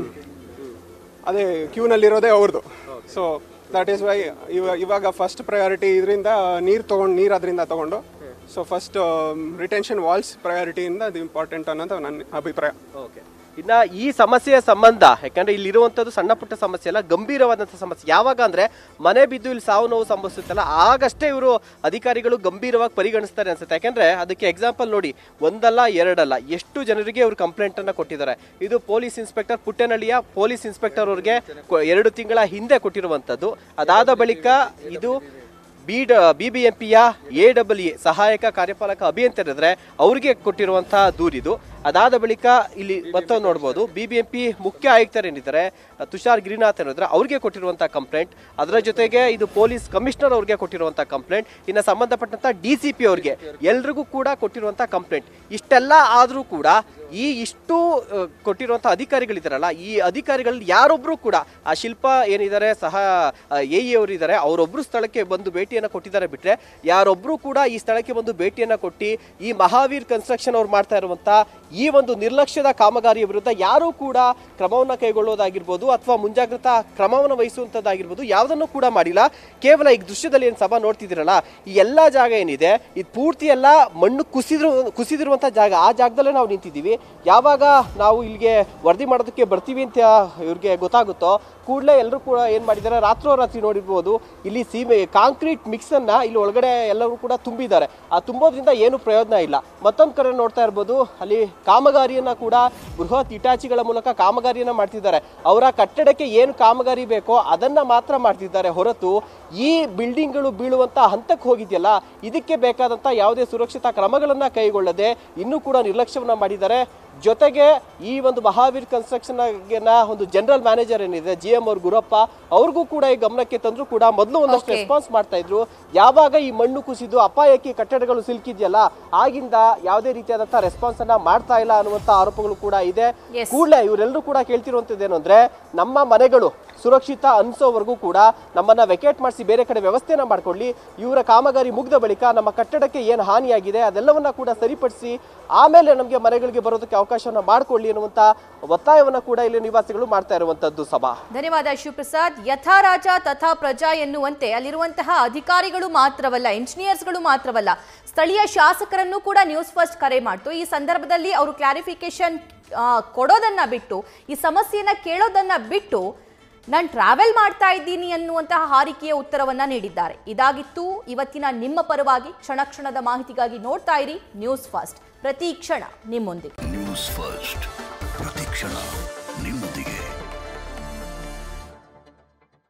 ಅದೇ ಕ್ಯೂನಲ್ಲಿರೋದೇ ಅವ್ರದ್ದು ಸೊ ದಟ್ ಈಸ್ ವೈ ಇವಾಗ ಇವಾಗ ಫಸ್ಟ್ ಪ್ರಯಾರಿಟಿ ಇದರಿಂದ ನೀರು ತೊಗೊಂಡು ನೀರು ಅದರಿಂದ ತೊಗೊಂಡು ಸೊ ಫಸ್ಟ್ ರಿಟೆನ್ಷನ್ ವಾಲ್ಸ್ ಪ್ರಯಾರಿಟಿಯಿಂದ ಅದು ಇಂಪಾರ್ಟೆಂಟ್ ಅನ್ನೋದು ನನ್ನ ಅಭಿಪ್ರಾಯ ಓಕೆ ಇನ್ನ ಈ ಸಮಸ್ಯೆಯ ಸಂಬಂಧ ಯಾಕಂದ್ರೆ ಇಲ್ಲಿರುವಂತದ್ದು ಸಣ್ಣ ಪುಟ್ಟ ಸಮಸ್ಯೆ ಅಲ್ಲ ಗಂಭೀರವಾದಂಥ ಸಮಸ್ಯೆ ಯಾವಾಗ ಅಂದ್ರೆ ಮನೆ ಬಿದ್ದು ಇಲ್ಲಿ ಸಾವು ನೋವು ಸಂಭವಿಸುತ್ತಲ್ಲ ಆಗಷ್ಟೇ ಇವರು ಅಧಿಕಾರಿಗಳು ಗಂಭೀರವಾಗಿ ಪರಿಗಣಿಸ್ತಾರೆ ಅನ್ಸುತ್ತೆ ಯಾಕಂದ್ರೆ ಅದಕ್ಕೆ ಎಕ್ಸಾಂಪಲ್ ನೋಡಿ ಒಂದಲ್ಲ ಎರಡಲ್ಲ ಎಷ್ಟು ಜನರಿಗೆ ಅವರು ಕಂಪ್ಲೇಂಟ್ ಅನ್ನ ಕೊಟ್ಟಿದ್ದಾರೆ ಇದು ಪೊಲೀಸ್ ಇನ್ಸ್ಪೆಕ್ಟರ್ ಪುಟ್ಟನಹಳ್ಳಿಯ ಪೊಲೀಸ್ ಇನ್ಸ್ಪೆಕ್ಟರ್ ಅವ್ರಿಗೆ ಕೊ- ಎರಡು ತಿಂಗಳ ಹಿಂದೆ ಕೊಟ್ಟಿರುವಂತದ್ದು ಅದಾದ ಬಳಿಕ ಇದು ಬಿ ಡ ಬಿ ಬಿ ಎಂ ಪಿಯ ಎ ಡಬ್ಲ್ಯೂ ಎ ಸಹಾಯಕ ಕಾರ್ಯಪಾಲಕ ಅಭಿಯಂತರಿದ್ರೆ ಅವ್ರಿಗೆ ಕೊಟ್ಟಿರುವಂತಹ ದೂರಿದು ಅದಾದ ಬಳಿಕ ಇಲ್ಲಿ ಮತ್ತೊಂದು ನೋಡ್ಬೋದು ಬಿ ಬಿ ಎಂ ಪಿ ಮುಖ್ಯ ಆಯುಕ್ತರೇನಿದ್ದಾರೆ ತುಷಾರ್ ಗಿರಿನಾಥ್ ಏನಿದ್ರೆ ಅವ್ರಿಗೆ ಕೊಟ್ಟಿರುವಂತಹ ಕಂಪ್ಲೇಂಟ್ ಅದರ ಜೊತೆಗೆ ಇದು ಪೊಲೀಸ್ ಕಮಿಷನರ್ ಅವ್ರಿಗೆ ಕೊಟ್ಟಿರುವಂತಹ ಕಂಪ್ಲೇಂಟ್ ಇನ್ನು ಸಂಬಂಧಪಟ್ಟಂತ ಡಿ ಸಿ ಪಿ ಅವ್ರಿಗೆ ಎಲ್ರಿಗೂ ಕೂಡ ಕೊಟ್ಟಿರುವಂತಹ ಕಂಪ್ಲೇಂಟ್ ಇಷ್ಟೆಲ್ಲ ಆದರೂ ಕೂಡ ಈ ಇಷ್ಟು ಅಹ್, ಕೊಟ್ಟಿರುವಂಥ ಅಧಿಕಾರಿಗಳಿದಾರಲ್ಲ ಈ ಅಧಿಕಾರಿಗಳಲ್ಲಿ ಯಾರೊಬ್ರು ಕೂಡ ಆ ಶಿಲ್ಪ ಏನಿದ್ದಾರೆ ಸಹ ಎ ಇ ಅವರು ಇದ್ದಾರೆ ಅವರೊಬ್ರು ಸ್ಥಳಕ್ಕೆ ಬಂದು ಭೇಟಿಯನ್ನ ಕೊಟ್ಟಿದ್ದಾರೆ ಬಿಟ್ರೆ ಯಾರೊಬ್ರು ಕೂಡ ಈ ಸ್ಥಳಕ್ಕೆ ಬಂದು ಭೇಟಿಯನ್ನ ಕೊಟ್ಟು ಈ ಮಹಾವೀರ್ ಕನ್ಸ್ಟ್ರಕ್ಷನ್ ಅವ್ರು ಮಾಡ್ತಾ ಇರುವಂತ ಈ ಒಂದು ನಿರ್ಲಕ್ಷ್ಯದ ಕಾಮಗಾರಿಯ ವಿರುದ್ಧ ಯಾರೂ ಕೂಡ ಕ್ರಮವನ್ನ ಕೈಗೊಳ್ಳೋದಾಗಿರ್ಬೋದು ಅಥವಾ ಮುಂಜಾಗ್ರತಾ ಕ್ರಮವನ್ನು ವಹಿಸುವಂಥದ್ದಾಗಿರ್ಬೋದು ಯಾವುದನ್ನು ಕೂಡ ಮಾಡಿಲ್ಲ ಕೇವಲ ಈಗ ದೃಶ್ಯದಲ್ಲಿ ಏನು ಸಭಾ ನೋಡ್ತಿದ್ದೀರಲ್ಲ ಈ ಎಲ್ಲ ಜಾಗ ಏನಿದೆ ಇದು ಪೂರ್ತಿ ಎಲ್ಲ ಮಣ್ಣು ಕುಸಿದ್ರು ಕುಸಿದಿರುವಂಥ ಜಾಗ ಆ ಜಾಗದಲ್ಲೇ ನಾವು ನಿಂತಿದ್ದೀವಿ ಯಾವಾಗ ನಾವು ಇಲ್ಲಿಗೆ ವರದಿ ಮಾಡೋದಕ್ಕೆ ಬರ್ತೀವಿ ಅಂತ ಇವ್ರಿಗೆ ಗೊತ್ತಾಗುತ್ತೋ ಕೂಡಲೇ ಎಲ್ಲರೂ ಕೂಡ ಏನು ಮಾಡಿದ್ದಾರೆ ರಾತ್ರೋರಾತ್ರಿ ನೋಡಿರ್ಬೋದು ಇಲ್ಲಿ ಸೀಮೆ ಕಾಂಕ್ರೀಟ್ ಮಿಕ್ಸನ್ನು ಇಲ್ಲಿ ಒಳಗಡೆ ಎಲ್ಲರೂ ಕೂಡ ತುಂಬಿದ್ದಾರೆ ಆ ತುಂಬೋದ್ರಿಂದ ಏನು ಪ್ರಯೋಜನ ಇಲ್ಲ ಮತ್ತೊಂದು ಕಡೆ ನೋಡ್ತಾ ಇರ್ಬೋದು ಅಲ್ಲಿ ಕಾಮಗಾರಿಯನ್ನ ಕೂಡ ಬೃಹತ್ ಇಟಾಚಿಗಳ ಮೂಲಕ ಕಾಮಗಾರಿಯನ್ನ ಮಾಡ್ತಿದ್ದಾರೆ ಅವರ ಕಟ್ಟಡಕ್ಕೆ ಏನು ಕಾಮಗಾರಿ ಬೇಕೋ ಅದನ್ನ ಮಾತ್ರ ಮಾಡ್ತಿದ್ದಾರೆ ಹೊರತು ಈ ಬಿಲ್ಡಿಂಗ್ಗಳು ಬೀಳುವಂತ ಹಂತಕ್ಕೆ ಹೋಗಿದೆಯಲ್ಲ ಇದಕ್ಕೆ ಬೇಕಾದಂತ ಯಾವುದೇ ಸುರಕ್ಷತಾ ಕ್ರಮಗಳನ್ನ ಕೈಗೊಳ್ಳದೆ ಇನ್ನೂ ಕೂಡ ನಿರ್ಲಕ್ಷ್ಯವನ್ನ ಮಾಡಿದ್ದಾರೆ ಜೊತೆಗೆ ಈ ಒಂದು ಮಹಾವೀರ್ ಕನ್ಸ್ಟ್ರಕ್ಷನ್ ಒಂದು ಜನರಲ್ ಮ್ಯಾನೇಜರ್ ಏನಿದೆ ಜಿ ಎಂ ಅವ್ರ ಗುರಪ್ಪ ಅವ್ರಿಗೂ ಕೂಡ ಈ ಗಮನಕ್ಕೆ ತಂದ್ರು ಕೂಡ ಮೊದಲು ಒಂದಷ್ಟು Okay. ರೆಸ್ಪಾನ್ಸ್ ಮಾಡ್ತಾ ಇದ್ರು ಯಾವಾಗ ಈ ಮಣ್ಣು ಕುಸಿದು ಅಪಾಯಕ್ಕೆ ಕಟ್ಟಡಗಳು ಸಿಲುಕಿದ್ಯಲ್ಲ ಆಗಿಂದ ಯಾವುದೇ ರೀತಿಯಾದಂತಹ ರೆಸ್ಪಾನ್ಸ್ ಅನ್ನ ಮಾಡ್ತಾ ಇಲ್ಲ ಅನ್ನುವಂತ ಆರೋಪಗಳು ಕೂಡ ಇದೆ Yes. ಕೂಡಲೇ ಇವರೆಲ್ಲರೂ ಕೂಡ ಕೇಳ್ತಿರುವಂತದ್ದು ಏನು ಅಂದ್ರೆ ನಮ್ಮ ಮನೆಗಳು ಸುರಕ್ಷಿತ ಅನ್ಸೋವರೆಗೂ ಕೂಡ ನಮ್ಮನ್ನ ವೆಕೇಟ್ ಮಾಡಿಸಿ ಬೇರೆ ಕಡೆ ವ್ಯವಸ್ಥೆನ ಮಾಡ್ಕೊಳ್ಳಿ ಇವರ ಕಾಮಗಾರಿ ಮುಗಿದ ಬಳಿಕ ನಮ್ಮ ಕಟ್ಟಡಕ್ಕೆ ಏನು ಹಾನಿಯಾಗಿದೆ ಅದೆಲ್ಲವನ್ನ ಕೂಡ ಸರಿಪಡಿಸಿ ಆಮೇಲೆ ನಮಗೆ ಮನೆಗಳಿಗೆ ಬರೋದಕ್ಕೆ ಅವಕಾಶವನ್ನ ಮಾಡಿಕೊಳ್ಳಿ ಅನ್ನುವಂತ ಒತ್ತಾಯವನ್ನ ಕೂಡ ಇಲ್ಲಿ ನಿವಾಸಿಗಳು ಮಾಡ್ತಾ ಇರುವಂತದ್ದು ಸಭಾ ಧನ್ಯವಾದ ಶಿವಪ್ರಸಾದ್ ಯಥಾ ರಾಜ ತಥಾ ಪ್ರಜಾ ಎನ್ನುವಂತೆ ಅಲ್ಲಿರುವಂತಹ ಅಧಿಕಾರಿಗಳು ಮಾತ್ರವಲ್ಲ ಇಂಜಿನಿಯರ್ಸ್ಗಳು ಮಾತ್ರವಲ್ಲ ಸ್ಥಳೀಯ ಶಾಸಕರನ್ನು ಕೂಡ ನ್ಯೂಸ್ ಫಸ್ಟ್ ಕರೆ ಮಾಡ್ತು ಈ ಸಂದರ್ಭದಲ್ಲಿ ಅವರು ಕ್ಲಾರಿಫಿಕೇಶನ್ ಕೊಡೋದನ್ನ ಬಿಟ್ಟು ಈ ಸಮಸ್ಯೆಯನ್ನ ಕೇಳೋದನ್ನ ಬಿಟ್ಟು ನಾನು ಟ್ರಾವೆಲ್ ಮಾಡ್ತಾ ಇದ್ದೀನಿ ಅನ್ನುವಂತಹ ಹಾರಿಕೆಯ ಉತ್ತರವನ್ನ ನೀಡಿದ್ದಾರೆ ಇದಾಗಿತ್ತು ಇವತ್ತಿನ ನಿಮ್ಮ ಪರವಾಗಿ ಕ್ಷಣ ಕ್ಷಣದ ಮಾಹಿತಿಗಾಗಿ ನೋಡ್ತಾ ಇರಿ ನ್ಯೂಸ್ ಫಸ್ಟ್ ಪ್ರತಿ ಕ್ಷಣ ನಿಮ್ಮೊಂದಿಗೆ ನ್ಯೂಸ್ ಫಸ್ಟ್ ಪ್ರತಿಕ್ಷಣ